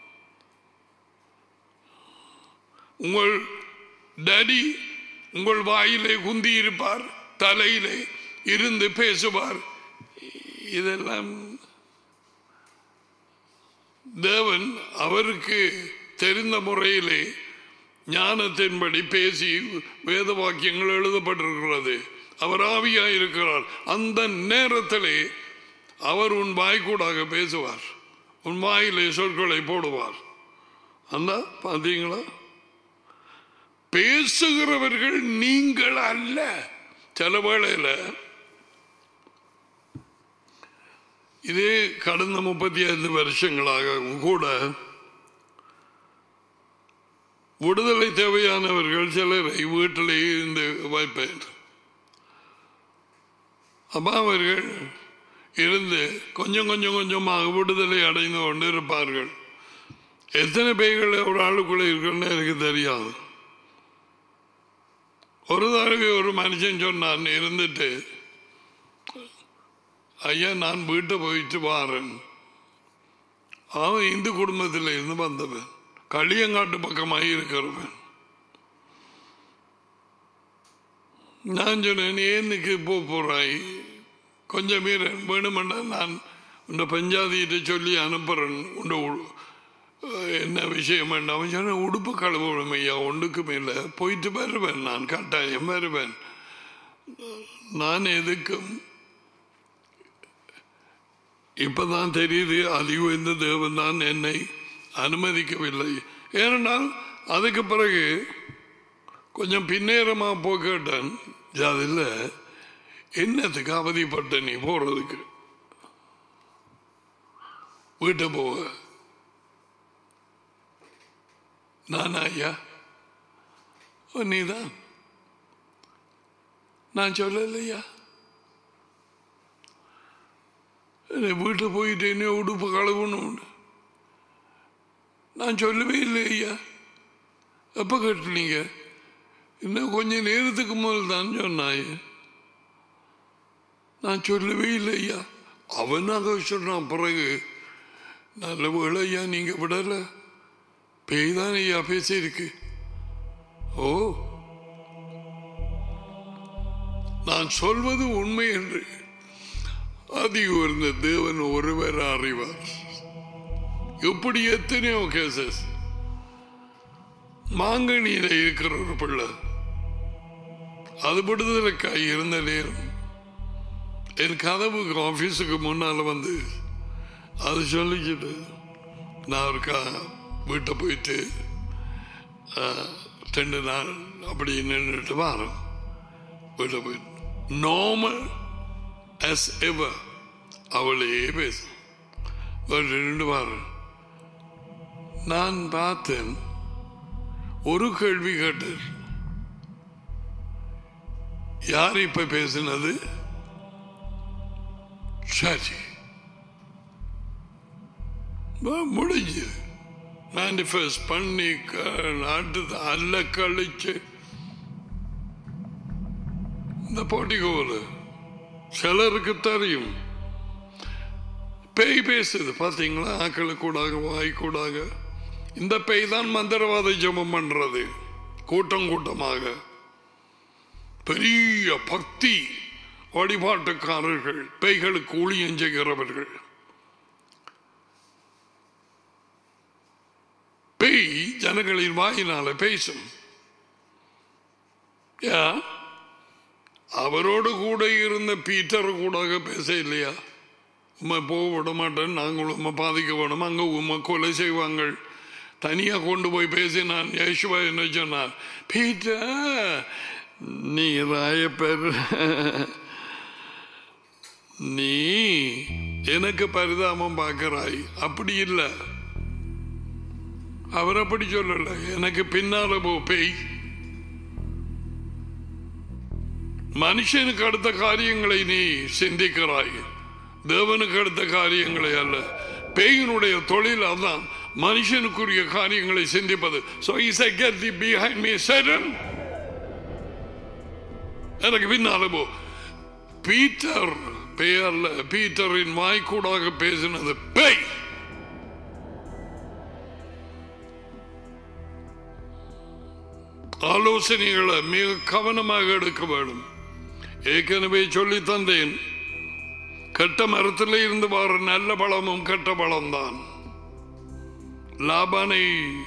Speaker 1: உங்கள் டடி உங்கள் வாயிலே குந்தி இருப்பார் தலையிலே இருந்து பேசுவார் இதெல்லாம் தேவன் அவருக்கு தெரிந்த முறையிலே ஞானத்தின்படி பேசி வேத வாக்கியங்கள் எழுதப்பட்டிருக்கிறது அவர் ஆவியாய் இருக்கிறார் அந்த நேரத்திலே அவர் உன் வாய்க்கூடாக பேசுவார் உன் வாயிலே சொற்களை போடுவார் அந்த பார்த்தீங்களா பேசுகிறவர்கள் நீங்கள் அல்ல சில வேளையில் இதே கடந்த முப்பத்தி ஐந்து வருஷங்களாக கூட விடுதலை தேவையானவர்கள் சிலரை வீட்டிலே இருந்து வைப்பேன் அப்ப அவர்கள் இருந்து கொஞ்சம் கொஞ்சம் கொஞ்சமாக விடுதலை அடைந்து கொண்டு இருப்பார்கள் எத்தனை பேய்கள் ஒரு ஆளுக்குள்ள இருக்குன்னு எனக்கு தெரியாது ஒரு தடவை ஒரு மனுஷன் சொன்னான் இருந்துட்டு ஐயா நான் வீட்டை போயிட்டு வாரேன் அவன் இந்து குடும்பத்தில் இருந்து வந்தவன் களியங்காட்டு பக்கமாக இருக்கிறவன் நான் சொன்னேன் ஏன்னுக்கு போக போறாய் கொஞ்சம் மீற வேணுமெண்டா நான் உன்னை பஞ்சாதிகிட்ட சொல்லி அனுப்புறேன் உண்ட என்ன விஷயம் வேண்டாம் அவன் சொன்ன உடுப்பு கழுவணும் ஐயா ஒன்றுக்கும் இல்லை போயிட்டு வருவேன் நான் கட்டாயம் வருவேன் நான் எதுக்கும் இப்பதான் தெரியுது அதிகம் இந்த தேவன் தான் என்னை அனுமதிக்கவில்லை ஏனென்றால் அதுக்கு பிறகு கொஞ்சம் பின்னேறமா போ கேட்டேன் அதில் என்னத்துக்கு அவதிப்பட்ட நீ போறதுக்கு வீட்டை போக நானா ஐயா ஓ நீதான் நான் சொல்லலையா வீட்டில் போயிட்டு என்ன உடுப்பு கழுவணும் நான் சொல்லவே இல்லை ஐயா எப்போ கட்டுனீங்க இன்னும் கொஞ்ச நேரத்துக்கு முதல் தான் சொன்னாய் நான் சொல்லவே இல்லை ஐயா அவனாக சொன்னான் பிறகு நல்ல வேலை ஐயா நீங்க விடல பேய் தான் ஐயா பேசியிருக்கு ஓ நான் சொல்வது உண்மை என்று அதி உயர்ந்த தேவன் ஒருவர் அறிவார் இப்படி எத்தனையோ கேசஸ் மாங்கனியில இருக்கிற ஒரு பிள்ளை அது விடுதலைக்காய் இருந்த நேரம் என் கதவுக்கு ஆபீஸுக்கு முன்னால வந்து அது சொல்லிக்கிட்டு நான் இருக்கா வீட்டை போயிட்டு ரெண்டு நாள் அப்படி நின்றுட்டு வரோம் வீட்டை போயிட்டு நார்மல் as ever அவளே பேசும் ஒரு ரெண்டு வாரம் நான் பார்த்தேன் ஒரு கேள்வி கேட்டேன் யார் இப்ப பேசினது சரி வா, முடிஞ்சு மேனிஃபெஸ்ட் பண்ணி க- அடுத்து அல்ல கழிச்சு இந்த போட்டிகோல சிலருக்கு தெரியும் பேய் பேசுது பாத்தீங்களா ஆக்களுக்கு கூடாக வாய் கூடாக இந்த பேய் தான் மந்திரவாத ஜெபம் பண்றது கூட்டம் கூட்டமாக பெரிய பக்தி வழிபாட்டுக்காரர்கள் பேய்களுக்கு ஊழியம் செய்கிறவர்கள் பேய் ஜனங்களின் வாயினால பேசும் யா அவரோடு கூட இருந்த பீட்டர் கூட பேச இல்லையா உம்மை போக விட மாட்டேன் நாங்கள் உம்மை பாதிக்க வேணும் அங்கே உம்மை கொலை செய்வாங்க தனியாக கொண்டு போய் பேசி நான் யேசுவா என்ன சொன்னார் பீட்டர் நீ ராயப்பர் நீ எனக்கு பரிதாபம் பார்க்கிறாய் அப்படி இல்லை அவர் அப்படி சொல்லல எனக்கு பின்னால போ பேய் மனுஷனுக்கு அடுத்த காரியங்களை நீ சிந்திக்கிறாய் தேவனுக்கு அடுத்த காரியங்களை அல்ல பேயினுடைய தொழில் அதான் மனுஷனுக்குரிய காரியங்களை சிந்திப்பது So he said, "Get thee behind me, Satan." எனக்கு பின்னால போ பீட்டர் பெயர்ல பீட்டரின் வாய்க்கூடாக பேசினது பேய் ஆலோசனைகளை மிக கவனமாக எடுக்க வேண்டும் ஏற்கனவே சொல்லி தந்தேன் கெட்ட மரத்தில் இருந்து வர நல்ல பழமும் கெட்ட பழம்தான் லாபானை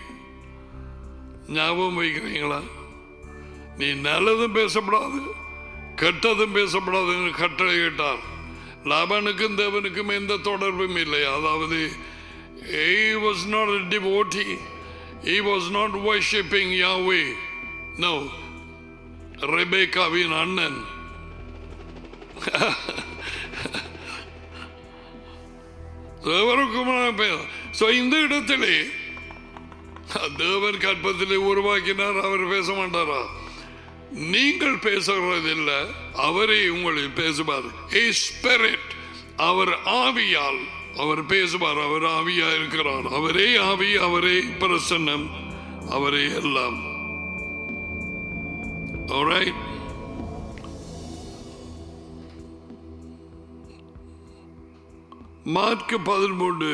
Speaker 1: ஞாபகம் வைக்கிறீங்களா நீ நல்லதும் பேசப்படாது கெட்டதும் பேசப்படாதுன்னு கட்டளை கேட்டார் லாபானுக்கும் தேவனுக்கும் எந்த தொடர்பும் இல்லை அதாவது he was not a devotee he was not worshipping Yahweh no ரெபேக்காவின் அண்ணன் தேவனுக்குமான பெயர் So, இந்த இடத்திலே தேவன் கற்பத்திலே உருவாக்கினார் அவர் பேச மாட்டாரா நீங்கள் பேசுறதில்லை அவரே உங்களில் பேசுவார் ஏ ஸ்பிரிட் அவர் ஆவியால் அவர் பேசுவார் அவர் ஆவியா இருக்கிறார் அவரே ஆவி அவரே பிரசன்னம் அவரே எல்லாம் Alright? மார்க் பதிமூன்று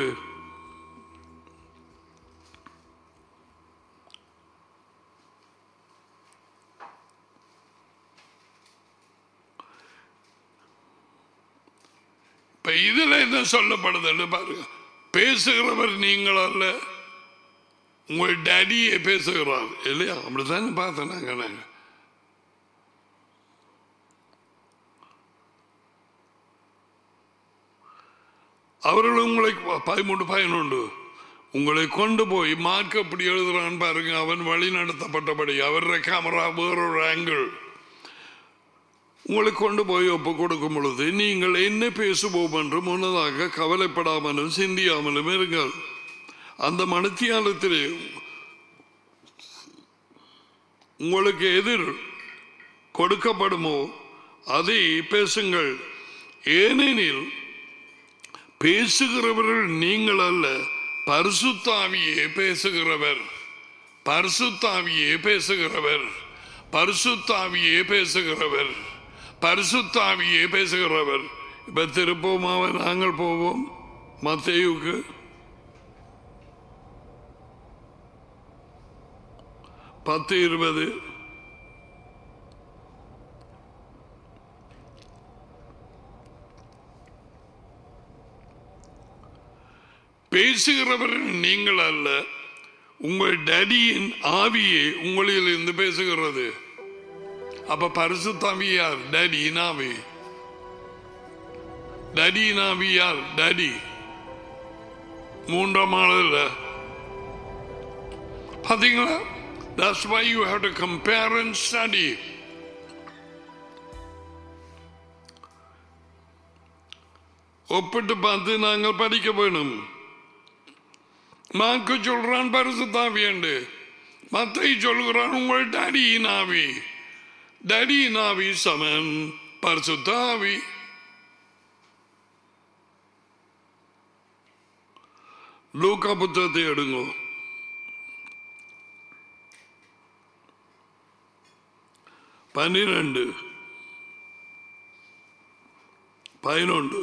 Speaker 1: இப்ப இதுல என்ன சொல்லப்படுதுன்னு பாருங்க பேசுகிறவர் நீங்கள் அல்ல உங்கள் டேடியே பேசுகிறார் இல்லையா அப்படித்தானே பார்த்தேன் நாங்க நாங்க அவர்கள் உங்களை பதிமூன்று பதினொன்று உங்களை கொண்டு போய் மார்க் அப்படி எழுதுறான் பாருங்க அவன் வழி நடத்தப்பட்டபடி அவருடைய கேமரா வேறொரு ஆங்கிள் உங்களை கொண்டு போய் ஒப்பு கொடுக்கும் பொழுது நீங்கள் என்ன பேசுவோம் என்று முன்னதாக கவலைப்படாமலும் சிந்தியாமலும் இருங்கள் அந்த மனத்தியாலத்திலே உங்களுக்கு எதிர் கொடுக்கப்படுமோ அதை பேசுங்கள் ஏனெனில் பேசுகிறவர்கள் நீங்கள் அல்ல பரிசுத்தாவியே பேசுகிறவர் பரிசுத்தாவியே பேசுகிறவர் பரிசுத்தாவியே பேசுகிறவர் பரிசுத்தாவியே பேசுகிறவர் இப்ப திருப்போமாவ நாங்கள் போவோம் மத்தேயுக்கு பத்து இருபது பேசுகிறவர்கள் நீங்கள் அல்ல உங்கள் டடியின் ஆவியே உங்களில் இருந்து பேசுகிறது அப்ப பரிசுத்தாவி யார் டடியின் ஆவி டடியின் ஆவி யார் டடி மூன்றாம் ஆள் இல்ல பாத்தீங்களா That's why you have to compare and study. ஒப்பிட்டு பார்த்து நாங்கள் படிக்க வேணும் மாக்கு சொல்றான் பரிசுத்தாவியண்டு மத்தை சொல்கிறான் உங்கள் டடியின் ஆவி டடியின் ஆவி சமன் பரிசுத்த ஆவி லூக்கா புத்தகத்தை எடுங்கோ பன்னிரண்டு பதினொன்று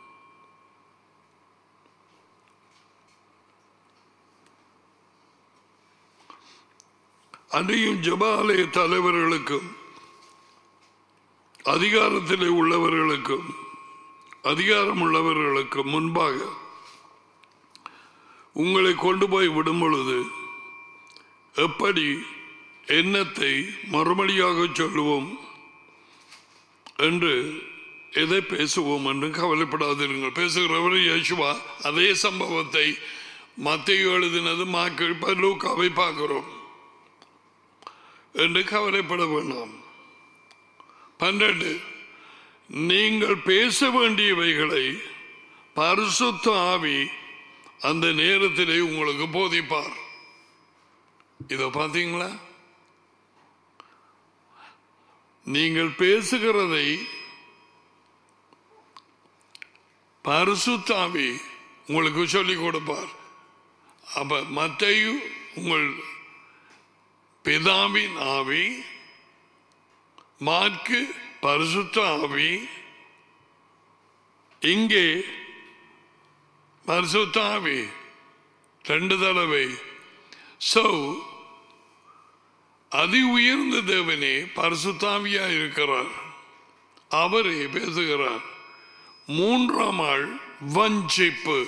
Speaker 1: அன்றையும் ஜபாலய தலைவர்களுக்கும் அதிகாரத்திலே உள்ளவர்களுக்கும் அதிகாரம் உள்ளவர்களுக்கும் முன்பாக உங்களை கொண்டு போய் விடும் பொழுது எப்படி எண்ணத்தை மறுமொழியாக சொல்லுவோம் என்று எதை பேசுவோம் என்று கவலைப்படாதிருங்கள் பேசுகிறவர் யேசுவா அதே சம்பவத்தை மத்திய எழுதினது மாக்கள் லூக்காவை பார்க்கிறோம் என்று கவலைப்பட வேண்டாம் பன்னெண்டு நீங்கள் பேச வேண்டியவைகளை பரிசுத்த ஆவி அந்த நேரத்திலே உங்களுக்கு போதிப்பார் இதை பார்த்தீங்களா நீங்கள் பேசுகிறதை பரிசுத்தாவி உங்களுக்கு சொல்லிக் கொடுப்பார் அப்ப மத்தையும் உங்கள் பிதாவின் ஆவி மார்க்கு பரிசுத்த ஆவி இங்கே பரிசுத்த ஆவி ரெண்டு தடவை சோ அதி உயர்ந்த தேவனே பரிசுத்தாவியா இருக்கிறார் அவரே பேசுகிறார் மூன்றாம் ஆள் வஞ்சிப்பு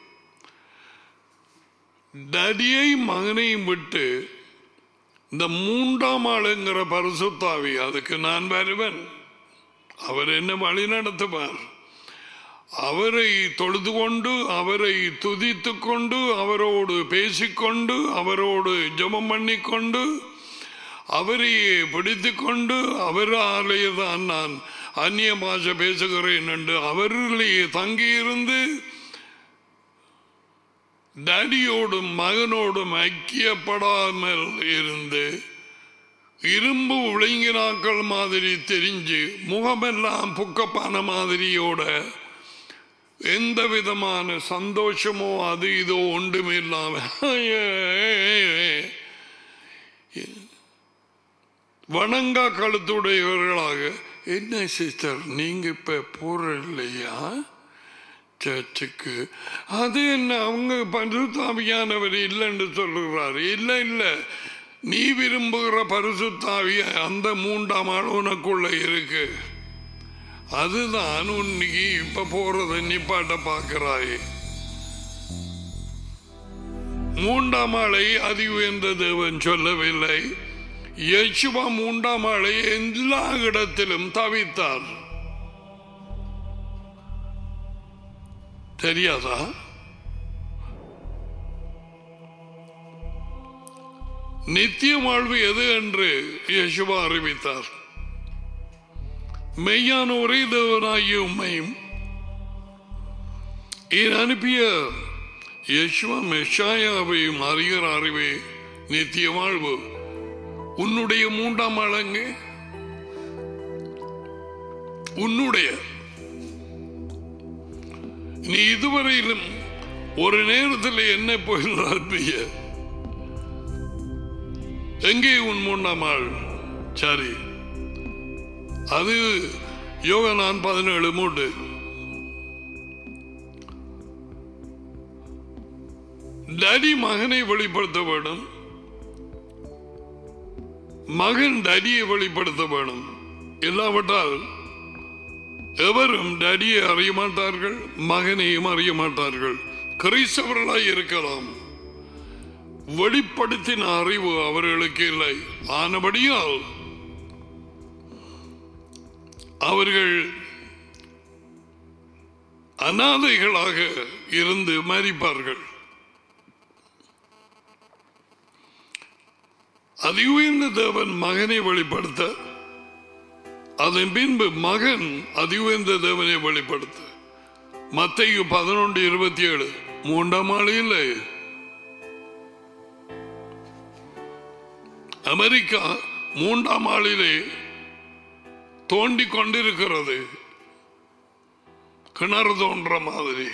Speaker 1: நடியை மகனையும் விட்டு இந்த மூன்றாம் ஆளுங்கிற பரிசுத்தாவி அதுக்கு நான் வருவன் அவர் என்ன வழி நடத்துவார் அவரை தொழுது கொண்டு அவரை துதித்து கொண்டு அவரோடு பேசிக்கொண்டு அவரோடு ஜெபம் பண்ணிக்கொண்டு அவரையே பிடித்து கொண்டு அவராலேயே தான் நான் அந்நிய பாஷை பேசுகிறேன் என்று அவரிலேயே தங்கியிருந்து டடியோடும் மகனோடும் ஐக்கியப்படாமல் இருந்து இரும்பு விளங்கினாக்கள் மாதிரி தெரிஞ்சு முகமெல்லாம் புக்கப்பான மாதிரியோட எந்த விதமான சந்தோஷமோ அது இதோ ஒன்றுமே இல்லாம வணங்கா கழுத்துடையவர்களாக என்ன சிஸ்டர் நீங்க இப்ப போற இல்லையா சர்ச்சுக்கு அது என்ன அவங்க பரிசுத்தாவியானவர் இல்லைன்னு சொல்லுகிறார் இல்லை இல்லை நீ விரும்புகிற பரிசுத்தாவிய அந்த மூன்றாம் ஆள் உனக்குள்ள இருக்கு அதுதான் உன்னைக்கு இப்ப போறத நிப்பாட்ட பார்க்கிறாய் மூன்றாம் ஆளை அதி உயர்ந்த தேவன் சொல்லவில்லை யேசுவா மூன்றாம் ஆளை எல்லா இடத்திலும் தவித்தார் தெரியாதா நித்திய வாழ்வு எது என்று யேசுவா அறிவித்தார் மெய்யான ஒரே தேவனாகிய உண்மையும் என் அனுப்பிய யேசுவா மெஷாயாவையும் அறிகிற அறிவே நித்திய வாழ்வு உன்னுடைய மூன்றாம் ஆளங்கு உன்னுடைய நீ இதுவரையிலும் ஒரு நேரத்தில் என்ன போகிறார் எங்கே உன் மூன்றாம் ஆள் சரி அது யோகனான் பதினேழு மூன்று டடி மகனை வெளிப்படுத்த வேண்டும் மகன் டடியை வெளிப்படுத்த வேணும் இல்லாவிட்டால் எவரும் டடியை அறிய மாட்டார்கள் மகனையும் அறிய மாட்டார்கள் கிறிஸ்தவர்களாய் இருக்கலாம் வெளிப்படுத்தின அறிவு அவர்களுக்கு இல்லை ஆனபடியால் அவர்கள் அனாதைகளாக இருந்து மறிப்பார்கள் அதி உயர்ந்த தேவன் மகனை வெளிப்படுத்த அதன் பின்பு மகன் அதி உயர்ந்த தேவனை வெளிப்படுத்த மத்தையு பதினொன்று இருபத்தி ஏழு மூன்றாம் ஆள் இல்லை அமெரிக்கா மூன்றாம் ஆளிலே தோண்டி கொண்டிருக்கிறது கிணறு தோன்ற மாதிரி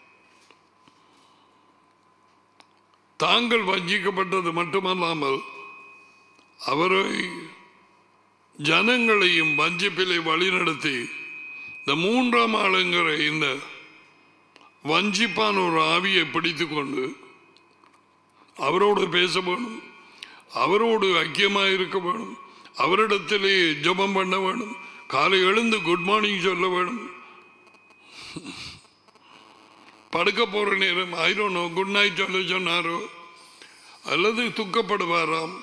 Speaker 1: தாங்கள் வஞ்சிக்கப்பட்டது மட்டுமல்லாமல் அவரை ஜனங்களையும் வஞ்சிப்பிலை வழிநடத்தி இந்த மூன்றாம் ஆளுங்கிற இந்த வஞ்சிப்பான ஒரு ஆவியை பிடித்து கொண்டு அவரோடு பேச வேணும் அவரோடு ஐக்கியமாக இருக்க வேணும் அவரிடத்திலே ஜெபம் பண்ண வேணும் காலை எழுந்து குட் மார்னிங் சொல்ல வேணும் படுக்க போற நேரம் ஐரோனோ குட் நைட் சொல்ல சொன்னாரோ அல்லது துக்கப்படுவாராம்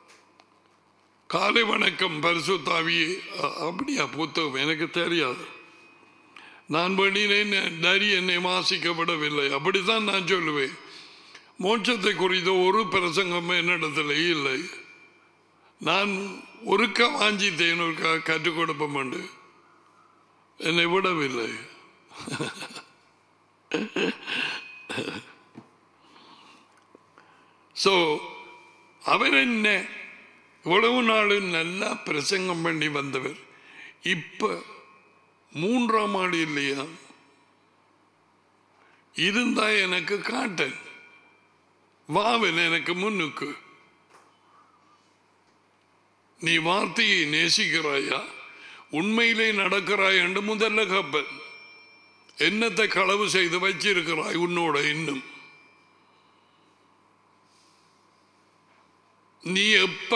Speaker 1: காலை வணக்கம் பரிசு தாவியே அ- அப்படியா புத்தகம் எனக்கு தெரியாது நான் பண்ணினேன் நரி என்னை வாசிக்கப்படவில்லை அப்படித்தான் நான் சொல்லுவேன் மோட்சத்தை குறித்த ஒரு பிரசங்கம் என்னிடத்தில் இல்லை நான் ஒருக்க வாஞ்சித்தேன் ஒருக்கா கற்றுக் கொடுப்போம் உண்டு என்னை விடவில்லை ஸோ அவர் என்ன இவ்வளவு நாள் நல்லா பிரசங்கம் பண்ணி வந்தவர் இப்ப மூன்றாம் ஆடு இல்லையா இருந்தா எனக்கு காட்ட வாவன் எனக்கு முன்னுக்கு நீ வார்த்தையை நேசிக்கிறாயா உண்மையிலே நடக்கிறாய் என்று முதல்ல கப்பன் என்னத்தை களவு செய்து வச்சிருக்கிறாய் உன்னோட இன்னும் நீ எப்ப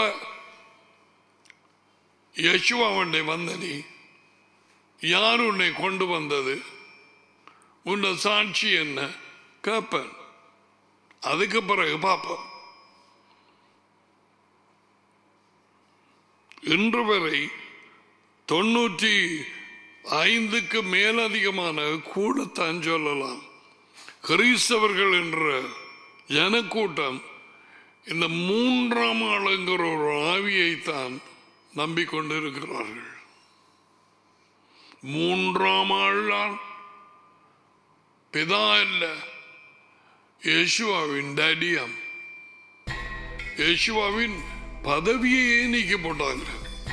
Speaker 1: யசுவாவண்டை வந்த நீ யார் உன்னை கொண்டு வந்தது உன்னை சாட்சி என்ன கேப்பன் அதுக்கு பிறகு பார்ப்போம் இன்று வரை தொண்ணூற்றி ஐந்துக்கு மேலதிகமான கூடத்தான் சொல்லலாம் கிறிஸ்தவர்கள் என்ற ஜனக்கூட்டம் இந்த மூன்றாம் ஆளுங்கிற ஒரு ஆவியைத்தான் நம்பிக்கொண்டிருக்கிறார்கள் மூன்றாம் ஆளால் பிதா இல்ல யேசுவாவின் டேடியாம் யேசுவாவின் பதவியையே நீக்கி போட்டாங்க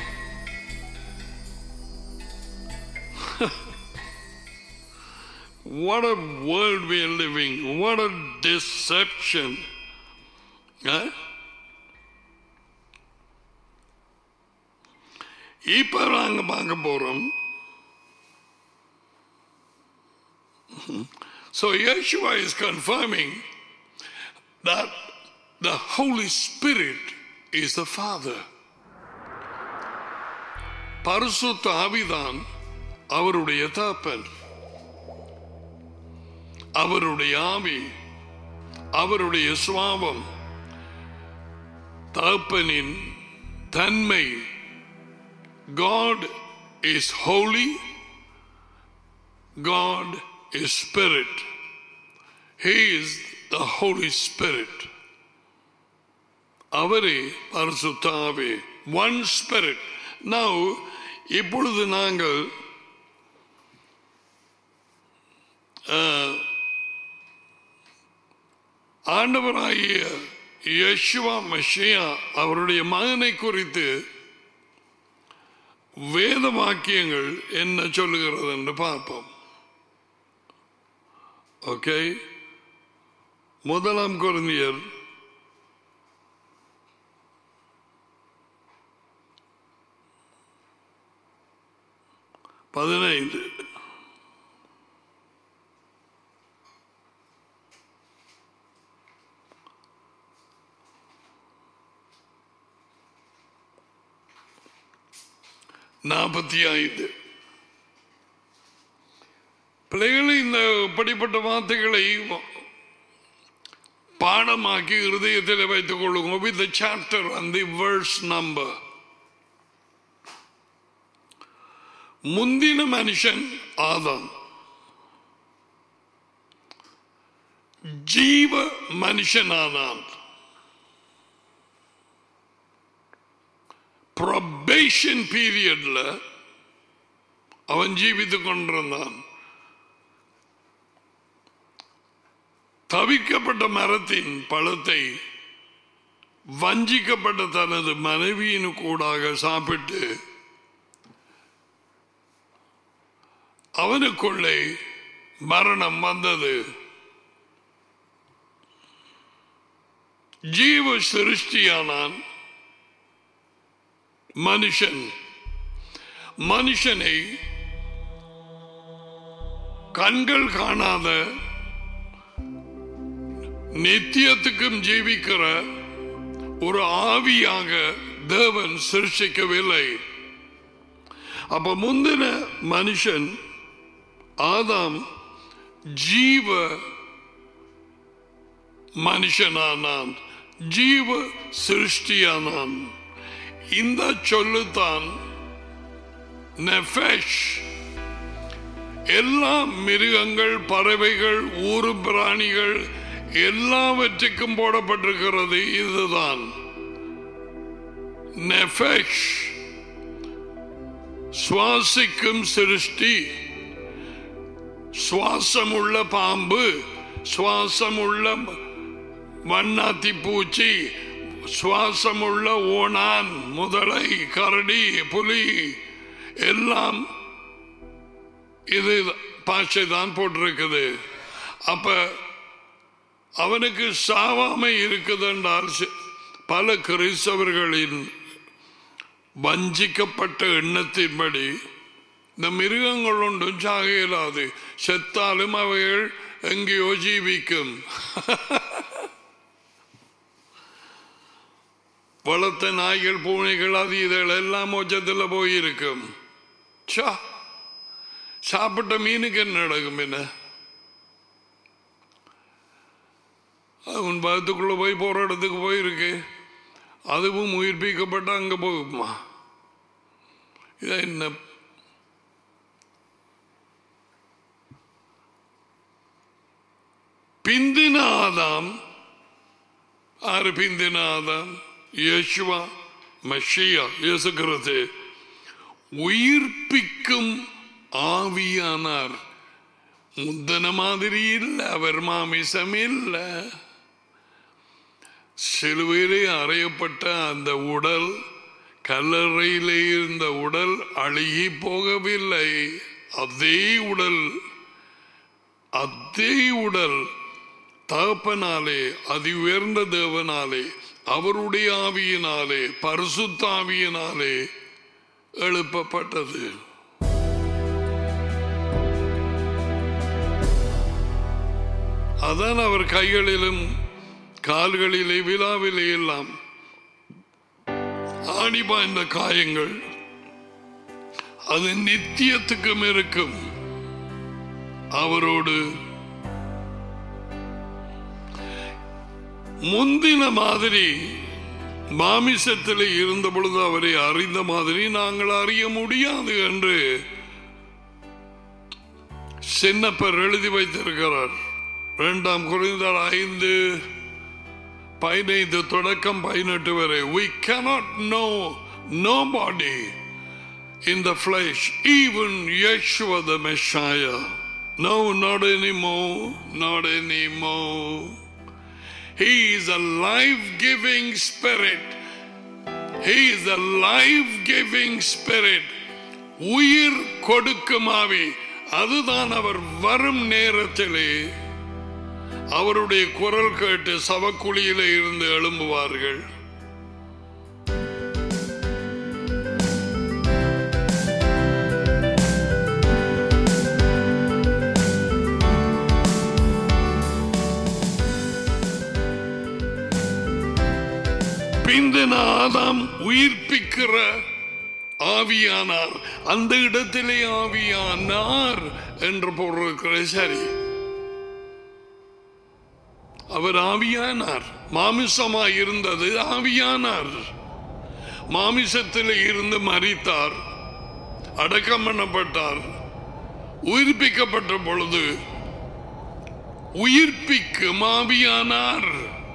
Speaker 1: What a world we are living. What a deception. Huh? இப்ப நாங்க பார்க்க போறோம் So Yeshua is confirming that the Holy Spirit is the Father. பரிசுத்த ஆவிதான் அவருடைய தாப்பன் அவருடைய ஆவி அவருடைய சுவாபம் தாப்பனின் தன்மை God is holy God is spirit He is the Holy Spirit அவரே பரிசுத்த ஆவி ஒன் ஸ்பிரிட் நவ் இப்பொழுது நாங்கள் ஆண்டவராகிய யேசுவா மஷியா அவருடைய மகனை குறித்து வேத வாக்கியங்கள் என்ன சொல்லுகிறது என்று பார்ப்போம் ஓகே முதலாம் குருந்தியர் பதினைந்து நாற்பத்தி ஐந்து பிள்ளைகளை இந்த இப்படிப்பட்ட வார்த்தைகளை பாடமாக்கி இருதயத்தில் வைத்துக் கொள்ளுங்க வித் சாப்டர் அந்த வேர்ஸ் நம்பர் முந்தின மனுஷன் ஆதாம் ஜீவ மனுஷனானான் ப்ரொபேஷன் பீரியட்ல அவன் ஜீவித்துக் கொண்டிருந்தான் தவிக்கப்பட்ட மரத்தின் பழத்தை வஞ்சிக்கப்பட்ட தனது மனைவியின் கூடாக சாப்பிட்டு அவனுக்குள்ளே மரணம் வந்தது ஜீவ சிருஷ்டியானான் மனுஷன் மனுஷனை கண்கள் காணாத நித்தியத்துக்கும் ஜீவிக்கிற ஒரு ஆவியாக தேவன் சிருஷ்டிக்கவில்லை அப்ப முந்தின மனுஷன் ஆதாம் ஜீவ மனுஷனானான் ஜீவ சிருஷ்டியானான் இந்த சொல்லுத்தான் நெஃபெஷ் எல்லா மிருகங்கள் பறவைகள் ஊரு பிராணிகள் எல்லாவற்றுக்கும் போடப்பட்டிருக்கிறது இதுதான் நெஃபெஷ் சுவாசிக்கும் சிருஷ்டி சுவாசமுள்ள பாம்பு சுவாசமுள்ள வண்ணாத்தி பூச்சி சுவாசமுள்ள ஓணான் முதலை கரடி புலி எல்லாம் இது பாஷை தான் போட்டிருக்குது அப்ப அவனுக்கு சாவாமை இருக்குது என்றால் சி- பல கிறிஸ்தவர்களின் வஞ்சிக்கப்பட்ட எண்ணத்தின்படி இந்த மிருகங்கள் ஒன்றும் சாக இயலாது செத்தாலும் அவைகள் எங்கேயோ ஜீவிக்கும் வளர்த்த நாய்கள் பூனைகள் அது இதுகள் எல்லாம் மோச்சத்தில் போயிருக்கும் சா சாப்பிட்ட மீனுக்கு என்ன நடக்கும் என்ன அவன் பயத்துக்குள்ள போய் போற இடத்துக்கு போயிருக்கு அதுவும் உயிர்ப்பிக்கப்பட்டு அங்க போகுமா இதை என்ன பிந்தின ஆதாம் ஆறு பிந்தின ஆதாம் யேசுவா மஷியா இயேசு கிறிஸ்து உயிர்ப்பிக்கும் ஆவியானார் முந்தன மாதிரி இல்லை அவர் மாமிசம் இல்லை சிலுவையிலே அறையப்பட்ட அந்த உடல் கல்லறையிலே இருந்த உடல் அழுகி போகவில்லை அதே உடல் அதே உடல் தகப்பனாலே அதி உயர்ந்த தேவனாலே அவருடைய ஆவியினாலே பரிசுத்த ஆவியினாலே எழுப்பப்பட்டது அதான் அவர் கைகளிலும் கால்களிலே விழாவிலே எல்லாம் ஆணி பாய்ந்த காயங்கள் அது நித்தியத்துக்கும் இருக்கும் அவரோடு முந்தின மாதிரி மாமிசத்தில் இருந்த பொழுது அவரை அறிந்த மாதிரி நாங்கள் அறிய முடியாது என்று சின்னப்பர் எழுதி வைத்திருக்கிறார் இரண்டாம் குறைந்தார் ஐந்து பதினைந்து தொடக்கம் பதினெட்டு வரை we cannot know nobody in the flesh even Yeshua the Messiah no not anymore not anymore he is a life-giving spirit he is a life-giving spirit உயிர் கொடுக்கும் ஆவி அதுதான் அவர் வரும் நேரத்திலே அவருடைய குரல் கேட்டு சவக்குழியிலே இருந்து எழும்புவார்கள் பிந்தின ஆதாம் உயிர்ப்பிக்கிற ஆவியானார் அந்த இடத்திலே ஆவியானார் என்று போட்டிருக்கிற சரி அவர் ஆவியானார் மாமிசமாய் இருந்தது ஆவியானார் மாமிசத்தில் இருந்து மறித்தார் அடக்கம் பண்ணப்பட்டார் உயிர்ப்பிக்கப்பட்ட பொழுது உயிர்ப்பிக்கும் ஆவியானார்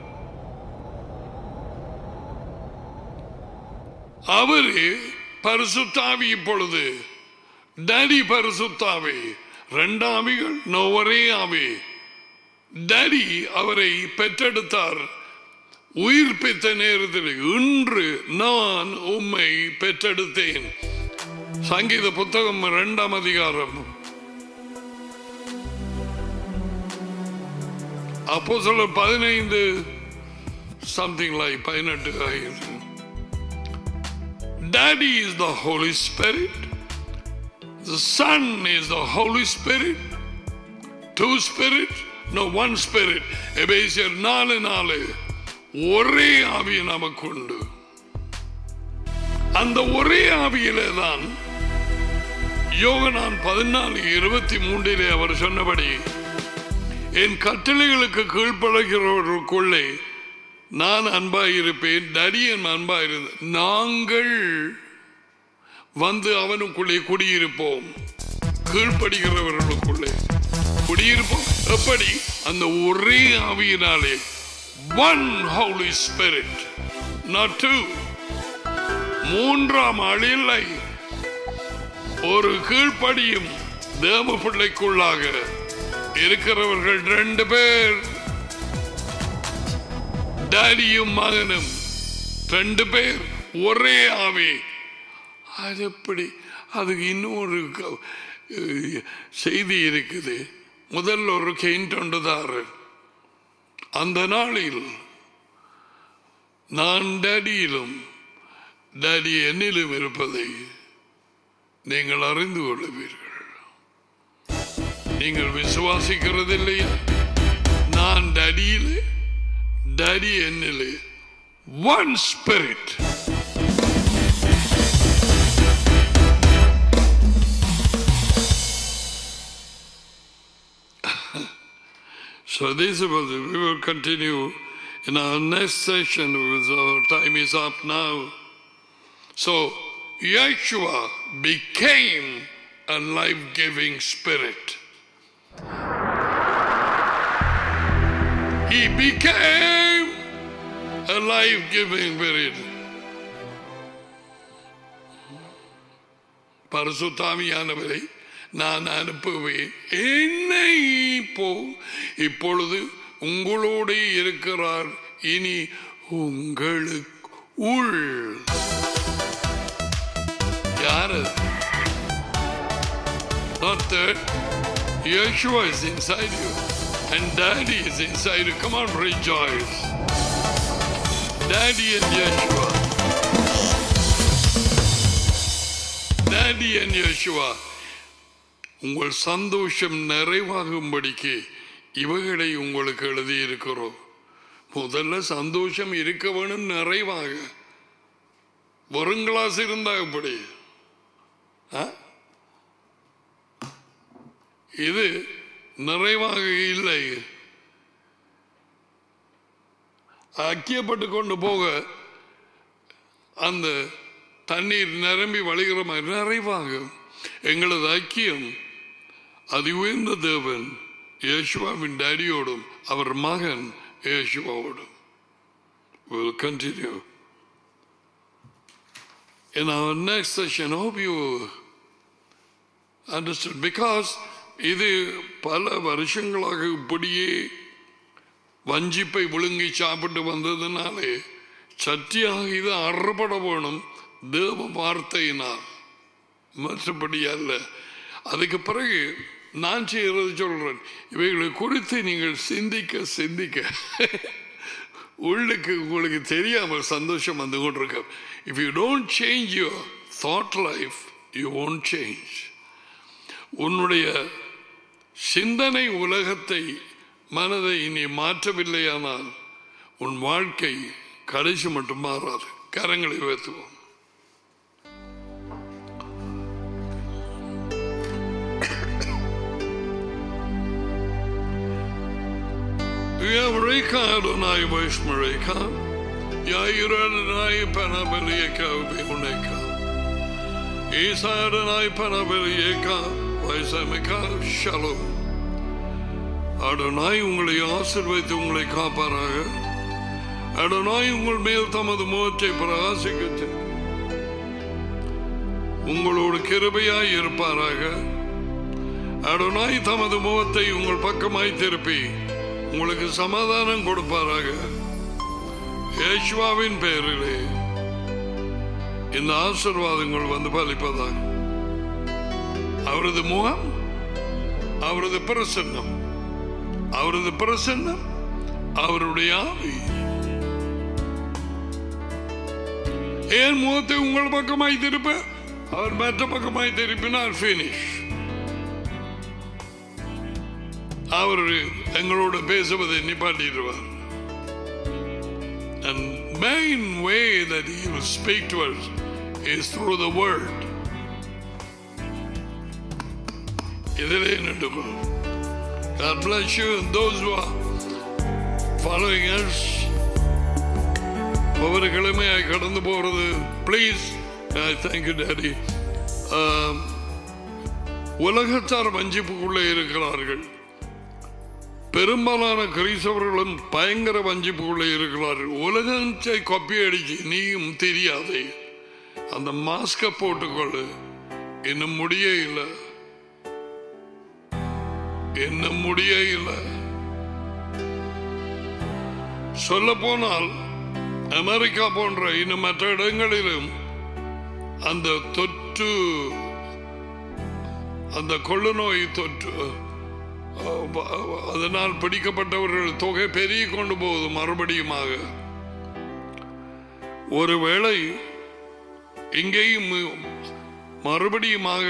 Speaker 1: அவரு பரிசுத்தாவி இப்பொழுது டேடி பரிசுத்தாவி ரெண்டு ஆவிகள் நோ ஒரே ஆவி டாடி அவரை பெற்றெடுத்தார் உயிர்ப்பித்த நேரத்தில் இன்று நான் உம்மை பெற்றெடுத்தேன் சங்கீத புத்தகம் இரண்டாம் அதிகாரம் அப்போ சொல்ல பதினைந்து சம்திங் லைக் பதினெட்டு ஆகிறது Daddy is the Holy Spirit. The Son is the Holy Spirit. Two Spirit, no one Spirit. எபேசியர் நாலு நாலு ஒரே ஆவி நமக்கு உண்டு அந்த ஒரே ஆவியிலே தான் யோகனான் பதினாலு இருபத்தி மூன்றிலே அவர் சொன்னபடி என் கட்டளைகளுக்கு கீழ்ப்படுகிறவர்களுக்குள்ளே நான் அன்பாயிருப்பேன் தடியன் அன்பாயிருந்த நாங்கள் வந்து அவனுக்குள்ளே குடியிருப்போம் கீழ்ப்படுகிறவர்களுக்குள்ளே குடியிருப்போம் எப்படி அந்த ஒரே ஆவியினாலே one holy spirit not two மூன்றாம் ஆள் இல்லை ஒரு கீழ்ப்படியும் தேவ பிள்ளைக்குள்ளாக இருக்கிறவர்கள் ரெண்டு பேர் டாடியும் மகனும் ரெண்டு பேர் ஒரே ஆவி அது எப்படி அதுக்கு இன்னொரு க- அஹ் செய்தி இருக்குது முதல்ல ஒரு கெயின்ட் ஒன்றுதாரு அந்த நாளில் நான் டேடியிலும் டேடி என்னிலும் இருப்பதை நீங்கள் அறிந்து கொள்ளுவீர்கள் நீங்கள் விசுவாசிக்கிறது இல்லையா நான் டேடியிலே டேடி என்னிலே one spirit So this was we will continue in our next session because our time is up now. So Yeshua became a life-giving spirit. He became a life-giving spirit. பரிசுத்தாமியானவரை நான் அனுப்புவேன் என்னை போ இப்பொழுது உங்களோடு இருக்கிறார் இனி உங்களுக்கு உள் யார் அது? Not that Yeshua is inside you and Daddy is inside you. Come on, rejoice. Daddy and Yeshua. Daddy and Yeshua. உங்கள் சந்தோஷம் நிறைவாகும்படிக்கு இவைகளை உங்களுக்கு எழுதியிருக்கிறோம் முதல்ல சந்தோஷம் இருக்க வேணும் நிறைவாக வெறும் கிளாஸ் இருந்தா எப்படி ஆ? இது நிறைவாக இல்லை ஐக்கியப்பட்டு கொண்டு போக அந்த தண்ணீர் நிரம்பி வழிகிற மாதிரி நிறைவாக எங்களது ஐக்கியம் அது உயர்ந்த தேவன் யேசுவாவின் டேடியோடும் அவர் மகன் யேசுவாவோடும் will continue in our next session hope you understood because இது பல வருஷங்களாக இப்படியே வஞ்சிப்பை விழுங்கி சாப்பிட்டு வந்ததுனாலே சத்தியாக இது அறுபட வேணும் தேவ வார்த்தையினால் மற்றபடி அல்ல அதுக்கு பிறகு நான் செய்யறது சொல்றேன் இவைகளை குறித்து நீங்கள் சிந்திக்க சிந்திக்க உள்ளுக்கு உங்களுக்கு தெரியாமல் சந்தோஷம் வந்து கொண்டிருக்க if you don't change your thought life you won't change உன்னுடைய சிந்தனை உலகத்தை மனதை நீ மாற்றவில்லையானால் உன் வாழ்க்கை கடைசி மட்டும் மாறாது கரங்களை உயர்த்துவோம் Yavreka Adonai Vishmareka, Yair Adonai Panabelieka Vihuneka, Isa Adonai Panabelieka Vaisameka Shalom. Adonai உங்களை ஆசிர்வைத்து உங்களை காப்பாராக அடனாய் உங்கள் மேல் தமது முகத்தை பிரகாசிக்க உங்களோடு கிருபையாய் இருப்பாராக அடனாய் தமது முகத்தை உங்கள் பக்கமாய் திருப்பி உங்களுக்கு சமாதானம் கொடுப்பாராக இயேசுவாவின் பெயரிலே இந்த ஆசீர்வாதங்கள் வந்து பலிப்பதாக அவரது முகம் அவரது பிரசன்னம் அவரது பிரசன்னம் அவருடைய ஆவி ஏன் முகத்தை உங்கள் பக்கமாய் திருப்ப அவர் மற்ற பக்கமாய் திருப்பினார் finish அவர் எங்களோட பேசுவதை நிப்பாட்டிடுவார் And main way that he will speak to us is through the word. இதிலே நின்றுக்கும் God bless you and those who are following us. ஒவ்வொரு கிழமையாய் கடந்து போறது ப்ளீஸ் தேங்க்யூ டேடி உலகத்தார் வஞ்சிப்புக்குள்ளே இருக்கிறார்கள் பெரும்பாலான கிறிஸ்தவர்களும் பயங்கர வஞ்சிப்புக்குள்ளே இருக்கிறார்கள் உலகத்தை கொப்பி அடிச்சு நீயும் தெரியாதே அந்த மாஸ்கை போட்டுக்கொள்ளு இன்னும் முடிய இல்லை இன்னும் முடிய இல்லை சொல்ல போனால் அமெரிக்கா போன்ற இன்னும் மற்ற இடங்களிலும் அந்த தொற்று அந்த கொள்ளு நோய் தொற்று அதனால் பிடிக்கப்பட்டவர்கள் தொகை பெருகி கொண்டு போகுது மறுபடியுமாக ஒருவேளை இங்கேயும் மறுபடியுமாக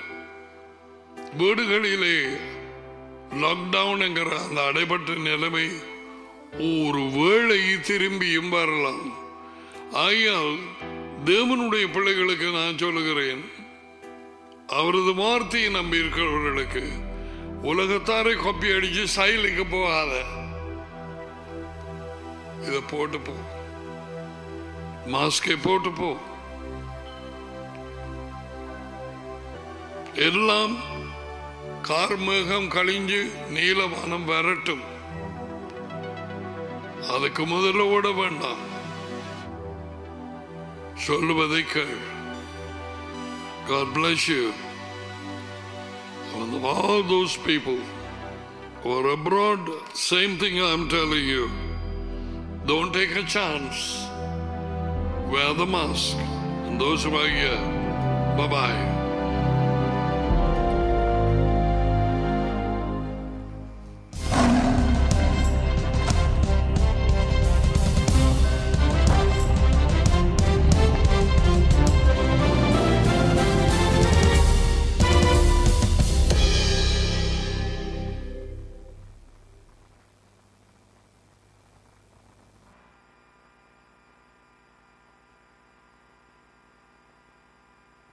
Speaker 1: வீடுகளிலே லாக்டவுன் என்கிற அந்த அடைபட்ட நிலைமை ஒரு வேளை திரும்பியும் வரலாம் ஆகையால் தேவனுடைய பிள்ளைகளுக்கு நான் சொல்லுகிறேன் அவரது வார்த்தையை நம்பி இருக்கிறவர்களுக்கு உலகத்தாரை கொப்பி அடிச்சு சைலுக்கு போகாத இத போட்டு போ மாஸ்கை போட்டு போ எல்லாம் கார்மேகம் கழிஞ்சு நீலவானம் வரட்டும் அதுக்கு முதல்ல ஓட வேண்டாம் சொல்லுவதை கேள் God bless you. And all those people who are abroad, same thing I'm telling you. Don't take a chance. Wear the mask. And those who are here, bye bye.